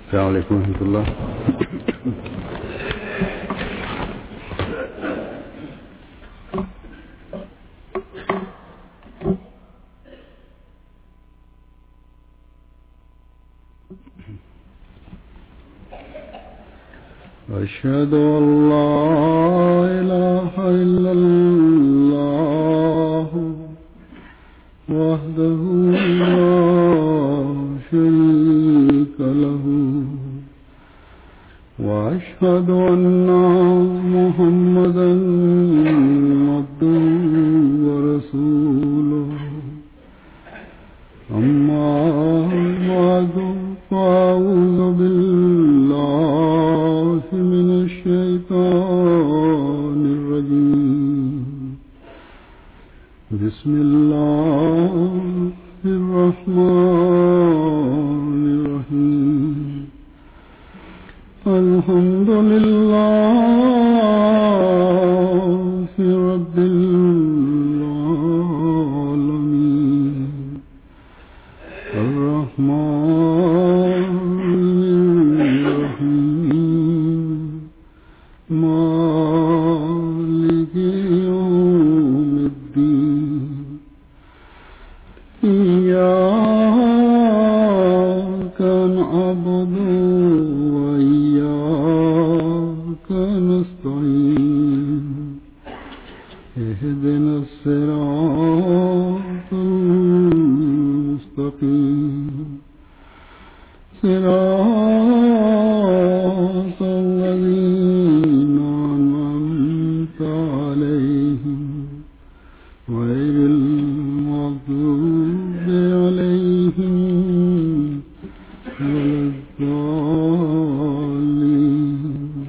السلام عليكم ورحمة الله أشهد أن لا إله إلا الله وحده لا شريك له وأشهد أن محمدا عبده ورسوله أما بعد فأعوذ بالله من الشيطان الرجيم بسم الله الرحمن الرحيم الحمد لله رب العالمين الرحمن الرحيم مالك يوم الدين إياك نعبد وإياك نستعين اهدنا الصراط المستقيم صراط الذين أنعمت عليهم غير المغضوب عليهم ولا الضالين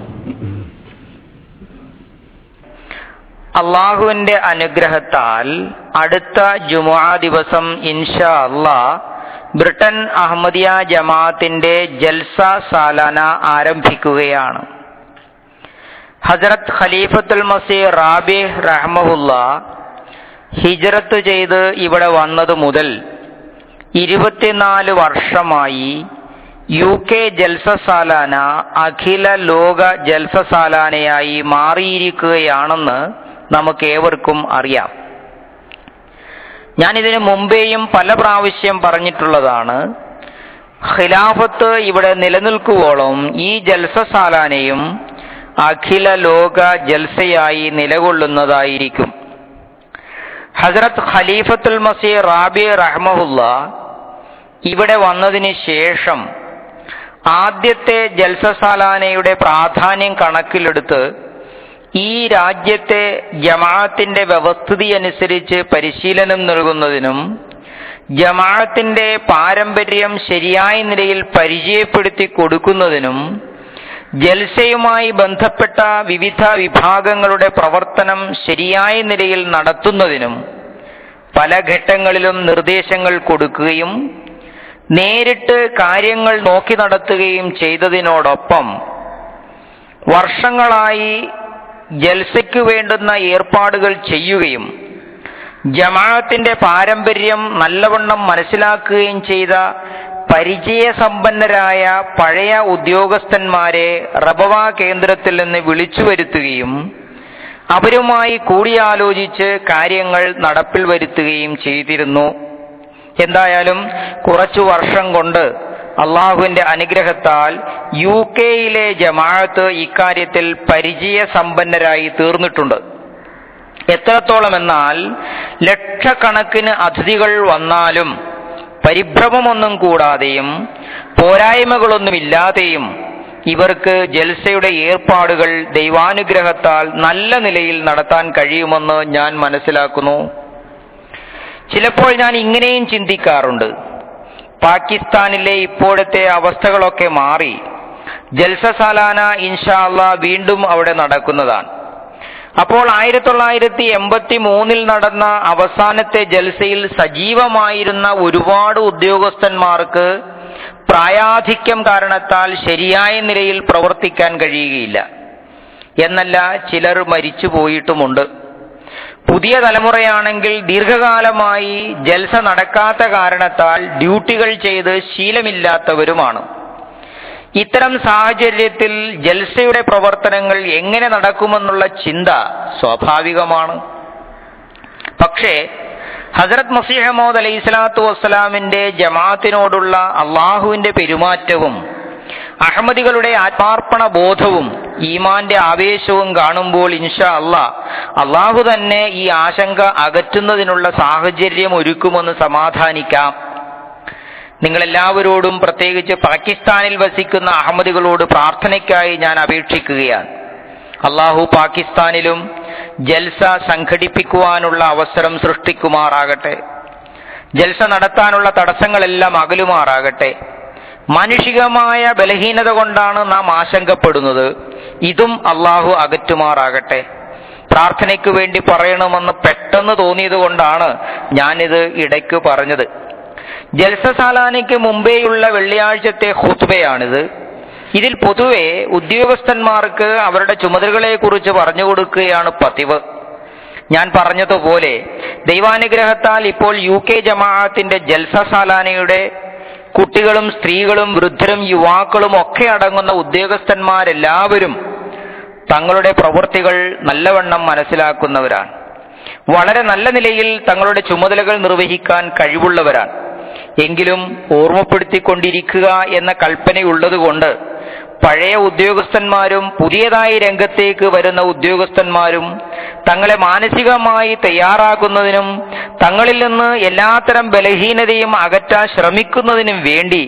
അള്ളാഹുവിന്റെ അനുഗ്രഹത്താൽ അടുത്ത ജുമുഅ ദിവസം ഇൻഷാ അള്ളാ ബ്രിട്ടൻ അഹമ്മദിയ ജമാഅത്തിന്റെ ജൽസ സാലാന ആരംഭിക്കുകയാണ് ഹജറത്ത് ഖലീഫത്തുൽ മസീ റാബി റഹ്മഹുല്ല ഹിജറത്ത് ചെയ്ത് ഇവിടെ വന്നത് മുതൽ ഇരുപത്തിനാല് വർഷമായി യു കെ ജൽസസാലാന അഖില ലോക ജൽസസാലാനയായി മാറിയിരിക്കുകയാണെന്ന് നമുക്ക് ഏവർക്കും അറിയാം ഞാൻ ഇതിനു മുമ്പേയും പല പ്രാവശ്യം പറഞ്ഞിട്ടുള്ളതാണ് ഖിലാഫത്ത് ഇവിടെ നിലനിൽക്കുവോളം ഈ ജൽസസാലാനയും അഖില ലോക ജൽസയായി നിലകൊള്ളുന്നതായിരിക്കും ഹസരത്ത് ഖലീഫത്തുൽ മസീ റാബി റഹ്മഹുല്ല ഇവിടെ വന്നതിന് ശേഷം ആദ്യത്തെ ജൽസസാലാനയുടെ പ്രാധാന്യം കണക്കിലെടുത്ത് ഈ രാജ്യത്തെ ജമാഅത്തിന്റെ വ്യവസ്ഥിതി അനുസരിച്ച് പരിശീലനം നൽകുന്നതിനും ജമാഅത്തിന്റെ പാരമ്പര്യം ശരിയായ നിലയിൽ പരിചയപ്പെടുത്തി കൊടുക്കുന്നതിനും ജൽസയുമായി ബന്ധപ്പെട്ട വിവിധ വിഭാഗങ്ങളുടെ പ്രവർത്തനം ശരിയായ നിലയിൽ നടത്തുന്നതിനും പല ഘട്ടങ്ങളിലും നിർദ്ദേശങ്ങൾ കൊടുക്കുകയും നേരിട്ട് കാര്യങ്ങൾ നോക്കി നടത്തുകയും ചെയ്തതിനോടൊപ്പം വർഷങ്ങളായി ജൽസയ്ക്ക് വേണ്ടുന്ന ഏർപ്പാടുകൾ ചെയ്യുകയും ജമാഅത്തിന്റെ പാരമ്പര്യം നല്ലവണ്ണം മനസ്സിലാക്കുകയും ചെയ്ത പരിചയസമ്പന്നരായ പഴയ ഉദ്യോഗസ്ഥന്മാരെ റബവ കേന്ദ്രത്തിൽ നിന്ന് വിളിച്ചു വരുത്തുകയും അവരുമായി കൂടിയാലോചിച്ച് കാര്യങ്ങൾ നടപ്പിൽ വരുത്തുകയും ചെയ്തിരുന്നു എന്തായാലും കുറച്ചു വർഷം കൊണ്ട് അള്ളാഹുവിന്റെ അനുഗ്രഹത്താൽ യു കെയിലെ ജമാഅത്ത് ഇക്കാര്യത്തിൽ പരിചയസമ്പന്നരായി തീർന്നിട്ടുണ്ട് എത്രത്തോളം എന്നാൽ ലക്ഷക്കണക്കിന് അതിഥികൾ വന്നാലും പരിഭ്രമമൊന്നും കൂടാതെയും പോരായ്മകളൊന്നുമില്ലാതെയും ഇവർക്ക് ജൽസയുടെ ഏർപ്പാടുകൾ ദൈവാനുഗ്രഹത്താൽ നല്ല നിലയിൽ നടത്താൻ കഴിയുമെന്ന് ഞാൻ മനസ്സിലാക്കുന്നു ചിലപ്പോൾ ഞാൻ ഇങ്ങനെയും ചിന്തിക്കാറുണ്ട് പാകിസ്ഥാനിലെ ഇപ്പോഴത്തെ അവസ്ഥകളൊക്കെ മാറി ജൽസസാലാന ഇൻഷാ അള്ളാ വീണ്ടും അവിടെ നടക്കുന്നതാണ് അപ്പോൾ ആയിരത്തി തൊള്ളായിരത്തി എൺപത്തി മൂന്നിൽ നടന്ന അവസാനത്തെ ജൽസയിൽ സജീവമായിരുന്ന ഒരുപാട് ഉദ്യോഗസ്ഥന്മാർക്ക് പ്രായാധിക്യം കാരണത്താൽ ശരിയായ നിലയിൽ പ്രവർത്തിക്കാൻ കഴിയുകയില്ല എന്നല്ല ചിലർ മരിച്ചു പോയിട്ടുമുണ്ട് പുതിയ തലമുറയാണെങ്കിൽ ദീർഘകാലമായി ജൽസ നടക്കാത്ത കാരണത്താൽ ഡ്യൂട്ടികൾ ചെയ്ത് ശീലമില്ലാത്തവരുമാണ് ഇത്തരം സാഹചര്യത്തിൽ ജൽസയുടെ പ്രവർത്തനങ്ങൾ എങ്ങനെ നടക്കുമെന്നുള്ള ചിന്ത സ്വാഭാവികമാണ് പക്ഷേ ഹസരത് മസീഹമോദ് അലൈഹി സ്വലാത്തു വസ്സലാമിന്റെ ജമാഅത്തിനോടുള്ള അള്ളാഹുവിന്റെ പെരുമാറ്റവും അഹമ്മദികളുടെ ആത്മാർപ്പണ ബോധവും ഈമാന്റെ ആവേശവും കാണുമ്പോൾ ഇൻഷാ അല്ലാ അള്ളാഹു തന്നെ ഈ ആശങ്ക അകറ്റുന്നതിനുള്ള സാഹചര്യം ഒരുക്കുമെന്ന് സമാധാനിക്കാം നിങ്ങളെല്ലാവരോടും പ്രത്യേകിച്ച് പാകിസ്ഥാനിൽ വസിക്കുന്ന അഹമ്മദികളോട് പ്രാർത്ഥനയ്ക്കായി ഞാൻ അപേക്ഷിക്കുകയാണ് അള്ളാഹു പാകിസ്ഥാനിലും ജൽസ സംഘടിപ്പിക്കുവാനുള്ള അവസരം സൃഷ്ടിക്കുമാറാകട്ടെ ജൽസ നടത്താനുള്ള തടസ്സങ്ങളെല്ലാം അകലുമാറാകട്ടെ മാനുഷികമായ ബലഹീനത കൊണ്ടാണ് നാം ആശങ്കപ്പെടുന്നത് ഇതും അള്ളാഹു അകറ്റുമാറാകട്ടെ പ്രാർത്ഥനയ്ക്ക് വേണ്ടി പറയണമെന്ന് പെട്ടെന്ന് തോന്നിയത് കൊണ്ടാണ് ഞാനിത് ഇടയ്ക്ക് പറഞ്ഞത് ജൽസസാലാനയ്ക്ക് മുമ്പേയുള്ള വെള്ളിയാഴ്ചത്തെ ഹുത്ബയാണിത് ഇതിൽ പൊതുവെ ഉദ്യോഗസ്ഥന്മാർക്ക് അവരുടെ ചുമതലകളെ കുറിച്ച് പറഞ്ഞു കൊടുക്കുകയാണ് പതിവ് ഞാൻ പറഞ്ഞതുപോലെ ദൈവാനുഗ്രഹത്താൽ ഇപ്പോൾ യു കെ ജമാഅത്തിന്റെ ജൽസസാലാനയുടെ കുട്ടികളും സ്ത്രീകളും വൃദ്ധരും യുവാക്കളും ഒക്കെ അടങ്ങുന്ന ഉദ്യോഗസ്ഥന്മാരെല്ലാവരും തങ്ങളുടെ പ്രവൃത്തികൾ നല്ലവണ്ണം മനസ്സിലാക്കുന്നവരാണ് വളരെ നല്ല നിലയിൽ തങ്ങളുടെ ചുമതലകൾ നിർവഹിക്കാൻ കഴിവുള്ളവരാണ് എങ്കിലും ഓർമ്മപ്പെടുത്തിക്കൊണ്ടിരിക്കുക എന്ന കൽപ്പനയുള്ളതുകൊണ്ട് പഴയ ഉദ്യോഗസ്ഥന്മാരും പുതിയതായി രംഗത്തേക്ക് വരുന്ന ഉദ്യോഗസ്ഥന്മാരും തങ്ങളെ മാനസികമായി തയ്യാറാക്കുന്നതിനും തങ്ങളിൽ നിന്ന് എല്ലാത്തരം ബലഹീനതയും അകറ്റാൻ ശ്രമിക്കുന്നതിനും വേണ്ടി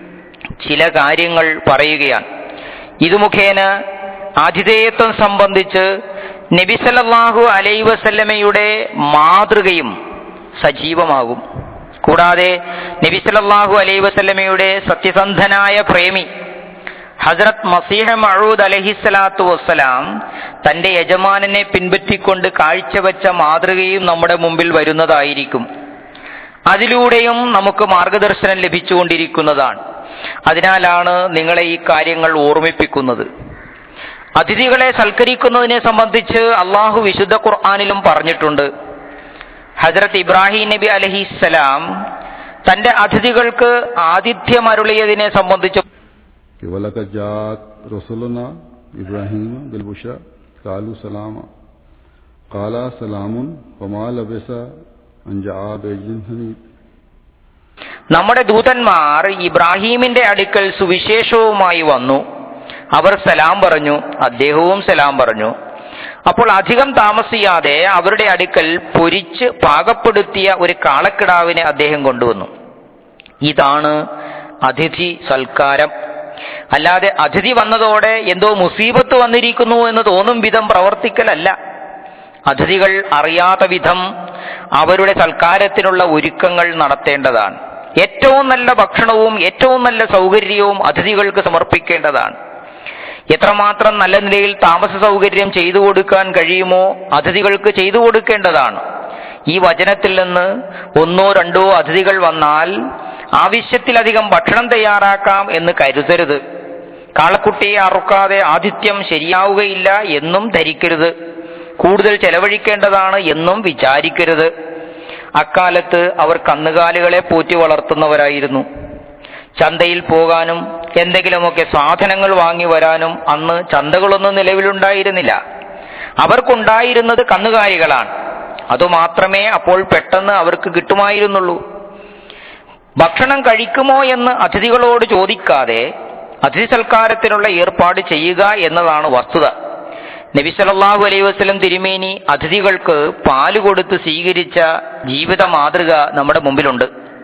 ചില കാര്യങ്ങൾ പറയുകയാണ് ഇത് മുഖേന ആതിഥേയത്വം സംബന്ധിച്ച് നബിസല്ലാഹു അലൈ വസല്ലമയുടെ മാതൃകയും സജീവമാകും കൂടാതെ നബിസല്ലാഹു അലൈ വസല്ലമയുടെ സത്യസന്ധനായ പ്രേമി ഹസ്രത് മസീഹ മഴൂദ് അലഹിസ്സലാത്തു വസ്സലാം തന്റെ യജമാനനെ പിൻപറ്റിക്കൊണ്ട് കാഴ്ചവെച്ച മാതൃകയും നമ്മുടെ മുമ്പിൽ വരുന്നതായിരിക്കും അതിലൂടെയും നമുക്ക് മാർഗദർശനം ലഭിച്ചുകൊണ്ടിരിക്കുന്നതാണ് അതിനാലാണ് നിങ്ങളെ ഈ കാര്യങ്ങൾ ഓർമ്മിപ്പിക്കുന്നത് അതിഥികളെ സൽക്കരിക്കുന്നതിനെ സംബന്ധിച്ച് അള്ളാഹു വിശുദ്ധ ഖുർആാനിലും പറഞ്ഞിട്ടുണ്ട് ഹജറത്ത് ഇബ്രാഹിം നബി അലഹിസ്സലാം തന്റെ അതിഥികൾക്ക് ആതിഥ്യമരുളിയതിനെ സംബന്ധിച്ച് ولقد جاءت رسلنا إبراهيم بالبشرى قالوا سلاما قال سلام وما لبس أن جاء بعجل حنيذ നമ്മുടെ ദൂതന്മാർ ഇബ്രാഹീമിന്റെ അടുക്കൽ സുവിശേഷവുമായി വന്നു അവർ സലാം പറഞ്ഞു അദ്ദേഹവും സലാം പറഞ്ഞു അപ്പോൾ അധികം താമസിയാതെ അവരുടെ അടുക്കൽ പൊരിച്ച് പാകപ്പെടുത്തിയ ഒരു കാളക്കിടാവിനെ അദ്ദേഹം കൊണ്ടുവന്നു ഇതാണ് അതിഥി സൽക്കാരം അല്ലാതെ അതിഥി വന്നതോടെ എന്തോ മുസീബത്ത് വന്നിരിക്കുന്നു എന്ന് തോന്നും വിധം പ്രവർത്തിക്കലല്ല അതിഥികൾ അറിയാത്ത വിധം അവരുടെ സൽക്കാരത്തിനുള്ള ഒരുക്കങ്ങൾ നടത്തേണ്ടതാണ് ഏറ്റവും നല്ല ഭക്ഷണവും ഏറ്റവും നല്ല സൗകര്യവും അതിഥികൾക്ക് സമർപ്പിക്കേണ്ടതാണ് എത്രമാത്രം നല്ല നിലയിൽ താമസ സൗകര്യം ചെയ്തു കൊടുക്കാൻ കഴിയുമോ അതിഥികൾക്ക് ചെയ്തു കൊടുക്കേണ്ടതാണ് ഈ വചനത്തിൽ നിന്ന് ഒന്നോ രണ്ടോ അതിഥികൾ വന്നാൽ ആവശ്യത്തിലധികം ഭക്ഷണം തയ്യാറാക്കാം എന്ന് കരുതരുത് കാളക്കുട്ടിയെ അറുക്കാതെ ആതിഥ്യം ശരിയാവുകയില്ല എന്നും ധരിക്കരുത് കൂടുതൽ ചെലവഴിക്കേണ്ടതാണ് എന്നും വിചാരിക്കരുത് അക്കാലത്ത് അവർ കന്നുകാലികളെ പോറ്റി വളർത്തുന്നവരായിരുന്നു ചന്തയിൽ പോകാനും എന്തെങ്കിലുമൊക്കെ സാധനങ്ങൾ വാങ്ങി വരാനും അന്ന് ചന്തകളൊന്നും നിലവിലുണ്ടായിരുന്നില്ല അവർക്കുണ്ടായിരുന്നത് കന്നുകാലികളാണ് അതുമാത്രമേ അപ്പോൾ പെട്ടെന്ന് അവർക്ക് കിട്ടുമായിരുന്നുള്ളൂ ഭക്ഷണം കഴിക്കുമോ എന്ന് അതിഥികളോട് ചോദിക്കാതെ അതിഥി സൽക്കാരത്തിനുള്ള ഏർപ്പാട് ചെയ്യുക എന്നതാണ് വസ്തുത നബി സല്ലല്ലാഹു അലൈഹി വസല്ലം തിരുമേനി അതിഥികൾക്ക് പാല് കൊടുത്ത് സ്വീകരിച്ച ജീവിത മാതൃക നമ്മുടെ മുമ്പിലുണ്ട്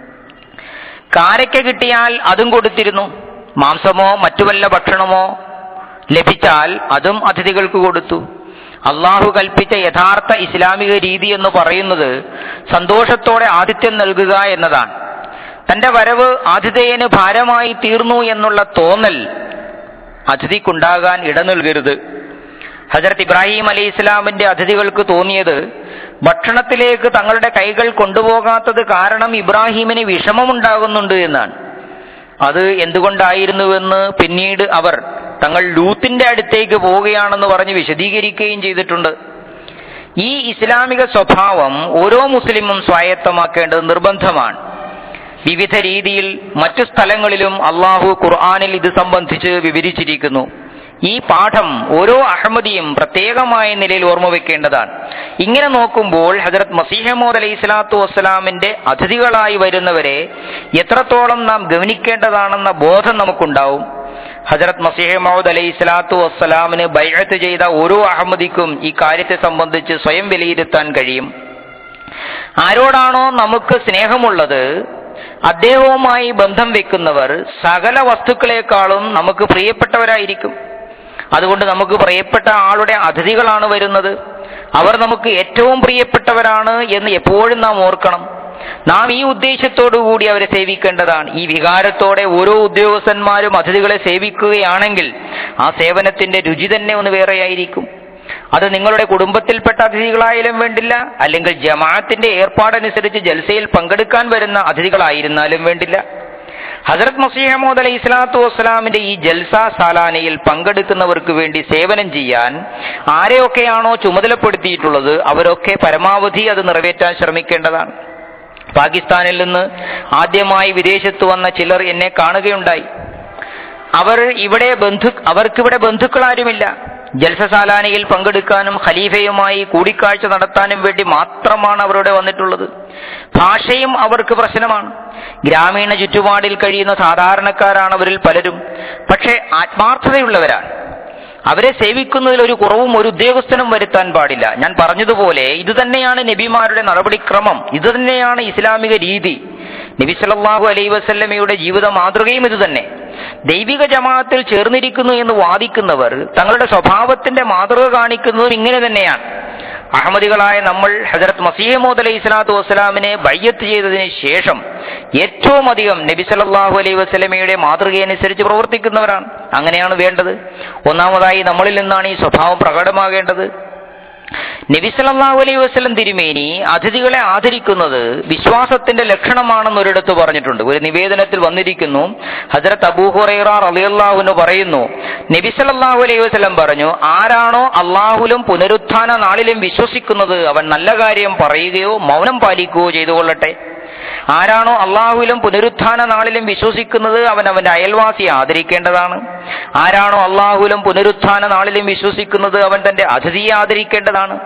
കാരയ്ക്ക കിട്ടിയാൽ അതും കൊടുത്തിരുന്നു മാംസമോ മറ്റു വല്ല ഭക്ഷണമോ ലഭിച്ചാൽ അതും അതിഥികൾക്ക് കൊടുത്തു അള്ളാഹു കൽപ്പിച്ച യഥാർത്ഥ ഇസ്ലാമിക രീതി എന്ന് പറയുന്നത് സന്തോഷത്തോടെ ആതിഥ്യം നൽകുക എന്നതാണ് തന്റെ വരവ് ആതിഥേയന് ഭാരമായി തീർന്നു എന്നുള്ള തോന്നൽ അതിഥിക്കുണ്ടാകാൻ ഇട നൽകരുത് ഹജറത്ത് ഇബ്രാഹിം അലി ഇസ്ലാമിന്റെ അതിഥികൾക്ക് തോന്നിയത് ഭക്ഷണത്തിലേക്ക് തങ്ങളുടെ കൈകൾ കൊണ്ടുപോകാത്തത് കാരണം ഇബ്രാഹിമിന് വിഷമമുണ്ടാകുന്നുണ്ട് എന്നാണ് അത് എന്തുകൊണ്ടായിരുന്നുവെന്ന് പിന്നീട് അവർ തങ്ങൾ ലൂത്തിന്റെ അടുത്തേക്ക് പോവുകയാണെന്ന് പറഞ്ഞ് വിശദീകരിക്കുകയും ചെയ്തിട്ടുണ്ട് ഈ ഇസ്ലാമിക സ്വഭാവം ഓരോ മുസ്ലിമും സ്വായത്തമാക്കേണ്ടത് നിർബന്ധമാണ് വിവിധ രീതിയിൽ മറ്റു സ്ഥലങ്ങളിലും അള്ളാഹു ഖുർആാനിൽ ഇത് സംബന്ധിച്ച് വിവരിച്ചിരിക്കുന്നു ഈ പാഠം ഓരോ അഹമ്മദിയും പ്രത്യേകമായ നിലയിൽ ഓർമ്മ വെക്കേണ്ടതാണ് ഇങ്ങനെ നോക്കുമ്പോൾ ഹജറത് മസീഹമോദ് അലൈഹി സ്വലാത്തു വസ്സലാമിന്റെ അതിഥികളായി വരുന്നവരെ എത്രത്തോളം നാം ഗവനിക്കേണ്ടതാണെന്ന ബോധം നമുക്കുണ്ടാവും ഹജറത് മസീഹ് മൗദ് അലൈഹി സ്വലാത്തു വസ്സലാമിന് ബൈഅത്ത് ചെയ്ത ഓരോ അഹമ്മദിക്കും ഈ കാര്യത്തെ സംബന്ധിച്ച് സ്വയം വിലയിരുത്താൻ കഴിയും ആരോടാണോ നമുക്ക് സ്നേഹമുള്ളത് അദ്ദേഹവുമായി ബന്ധം വെക്കുന്നവർ സകല വസ്തുക്കളെക്കാളും നമുക്ക് പ്രിയപ്പെട്ടവരായിരിക്കും അതുകൊണ്ട് നമുക്ക് പ്രിയപ്പെട്ട ആളുടെ അതിഥികളാണ് വരുന്നത് അവർ നമുക്ക് ഏറ്റവും പ്രിയപ്പെട്ടവരാണ് എന്ന് എപ്പോഴും നാം ഓർക്കണം നാം ഈ ഉദ്ദേശത്തോടു കൂടി അവരെ സേവിക്കേണ്ടതാണ് ഈ വികാരത്തോടെ ഓരോ ഉദ്യോഗസ്ഥന്മാരും അതിഥികളെ സേവിക്കുകയാണെങ്കിൽ ആ സേവനത്തിന്റെ രുചി തന്നെ ഒന്ന് വേറെയായിരിക്കും അത് നിങ്ങളുടെ കുടുംബത്തിൽപ്പെട്ട അതിഥികളായാലും വേണ്ടില്ല അല്ലെങ്കിൽ ജമാഅത്തിന്റെ ഏർപ്പാടനുസരിച്ച് ജൽസയിൽ പങ്കെടുക്കാൻ വരുന്ന അതിഥികളായിരുന്നാലും വേണ്ടില്ല ഹസരത് മസീഹമോദ് അലൈഹി സ്വലാത്തു വസ്സലാമിന്റെ ഈ ജൽസ സാലാനയിൽ പങ്കെടുക്കുന്നവർക്ക് വേണ്ടി സേവനം ചെയ്യാൻ ആരെയൊക്കെയാണോ ചുമതലപ്പെടുത്തിയിട്ടുള്ളത് അവരൊക്കെ പരമാവധി അത് നിറവേറ്റാൻ ശ്രമിക്കേണ്ടതാണ് പാകിസ്ഥാനിൽ നിന്ന് ആദ്യമായി വിദേശത്ത് വന്ന ചിലർ എന്നെ കാണുകയുണ്ടായി അവർ ഇവിടെ ബന്ധു അവർക്കിവിടെ ബന്ധുക്കളാരുമില്ല ജൽസസാലാനയിൽ പങ്കെടുക്കാനും ഖലീഫയുമായി കൂടിക്കാഴ്ച നടത്താനും വേണ്ടി മാത്രമാണ് അവരുടെ വന്നിട്ടുള്ളത് ഭാഷയും അവർക്ക് പ്രശ്നമാണ് ഗ്രാമീണ ചുറ്റുപാടിൽ കഴിയുന്ന സാധാരണക്കാരാണ് അവരിൽ പലരും പക്ഷേ ആത്മാർത്ഥതയുള്ളവരാണ് അവരെ സേവിക്കുന്നതിൽ ഒരു കുറവും ഒരു ഉദ്യോഗസ്ഥനും വരുത്താൻ പാടില്ല ഞാൻ പറഞ്ഞതുപോലെ ഇത് തന്നെയാണ് നബിമാരുടെ നടപടിക്രമം ഇത് തന്നെയാണ് ഇസ്ലാമിക രീതി നബി സല്ലല്ലാഹു അലൈഹി വസല്ലമയുടെ ജീവിത മാതൃകയും ഇത് തന്നെ ദൈവിക ജമാഅത്തിൽ ചേർന്നിരിക്കുന്നു എന്ന് വാദിക്കുന്നവർ തങ്ങളുടെ സ്വഭാവത്തിന്റെ മാതൃക കാണിക്കുന്നതും ഇങ്ങനെ തന്നെയാണ് അഹമ്മദികളായ നമ്മൾ ഹജറത് മസീഹമോദ് അലൈഹി സ്വലാത്തു വസ്സലാമിനെ ബയ്യത്ത് ചെയ്തതിന് ശേഷം ഏറ്റവും അധികം നബി സല്ലല്ലാഹു അലൈഹി വസല്ലമയുടെ മാതൃകയനുസരിച്ച് പ്രവർത്തിക്കുന്നവരാണ് അങ്ങനെയാണ് വേണ്ടത് ഒന്നാമതായി നമ്മളിൽ നിന്നാണ് ഈ സ്വഭാവം പ്രകടമാകേണ്ടത് നബി സല്ലല്ലാഹു അലൈഹി വസല്ലം തിരുമേനി അതിഥികളെ ആദരിക്കുന്നത് വിശ്വാസത്തിന്റെ ലക്ഷണമാണെന്ന് ഒരിടത്ത് പറഞ്ഞിട്ടുണ്ട് ഒരു നിവേദനത്തിൽ വന്നിരിക്കുന്നു ഹജറത്ത് അബൂഹുറൈറ റളിയല്ലാഹുവിന് പറയുന്നു നബി സല്ലല്ലാഹു അലൈഹി വസല്ലം പറഞ്ഞു ആരാണോ അള്ളാഹുലും പുനരുത്ഥാന നാളിലും വിശ്വസിക്കുന്നത് അവൻ നല്ല കാര്യം പറയുകയോ മൗനം പാലിക്കുകയോ ചെയ്തുകൊള്ളട്ടെ ആരാണോ അള്ളാഹുവിലും പുനരുത്ഥാന നാളിലും വിശ്വസിക്കുന്നത് അവൻ അവന്റെ അയൽവാസിയെ ആദരിക്കേണ്ടതാണ് ആരാണോ അള്ളാഹുവിലും പുനരുത്ഥാന നാളിലും വിശ്വസിക്കുന്നത് അവൻ തന്റെ അതിഥിയെ ആദരിക്കേണ്ടതാണ്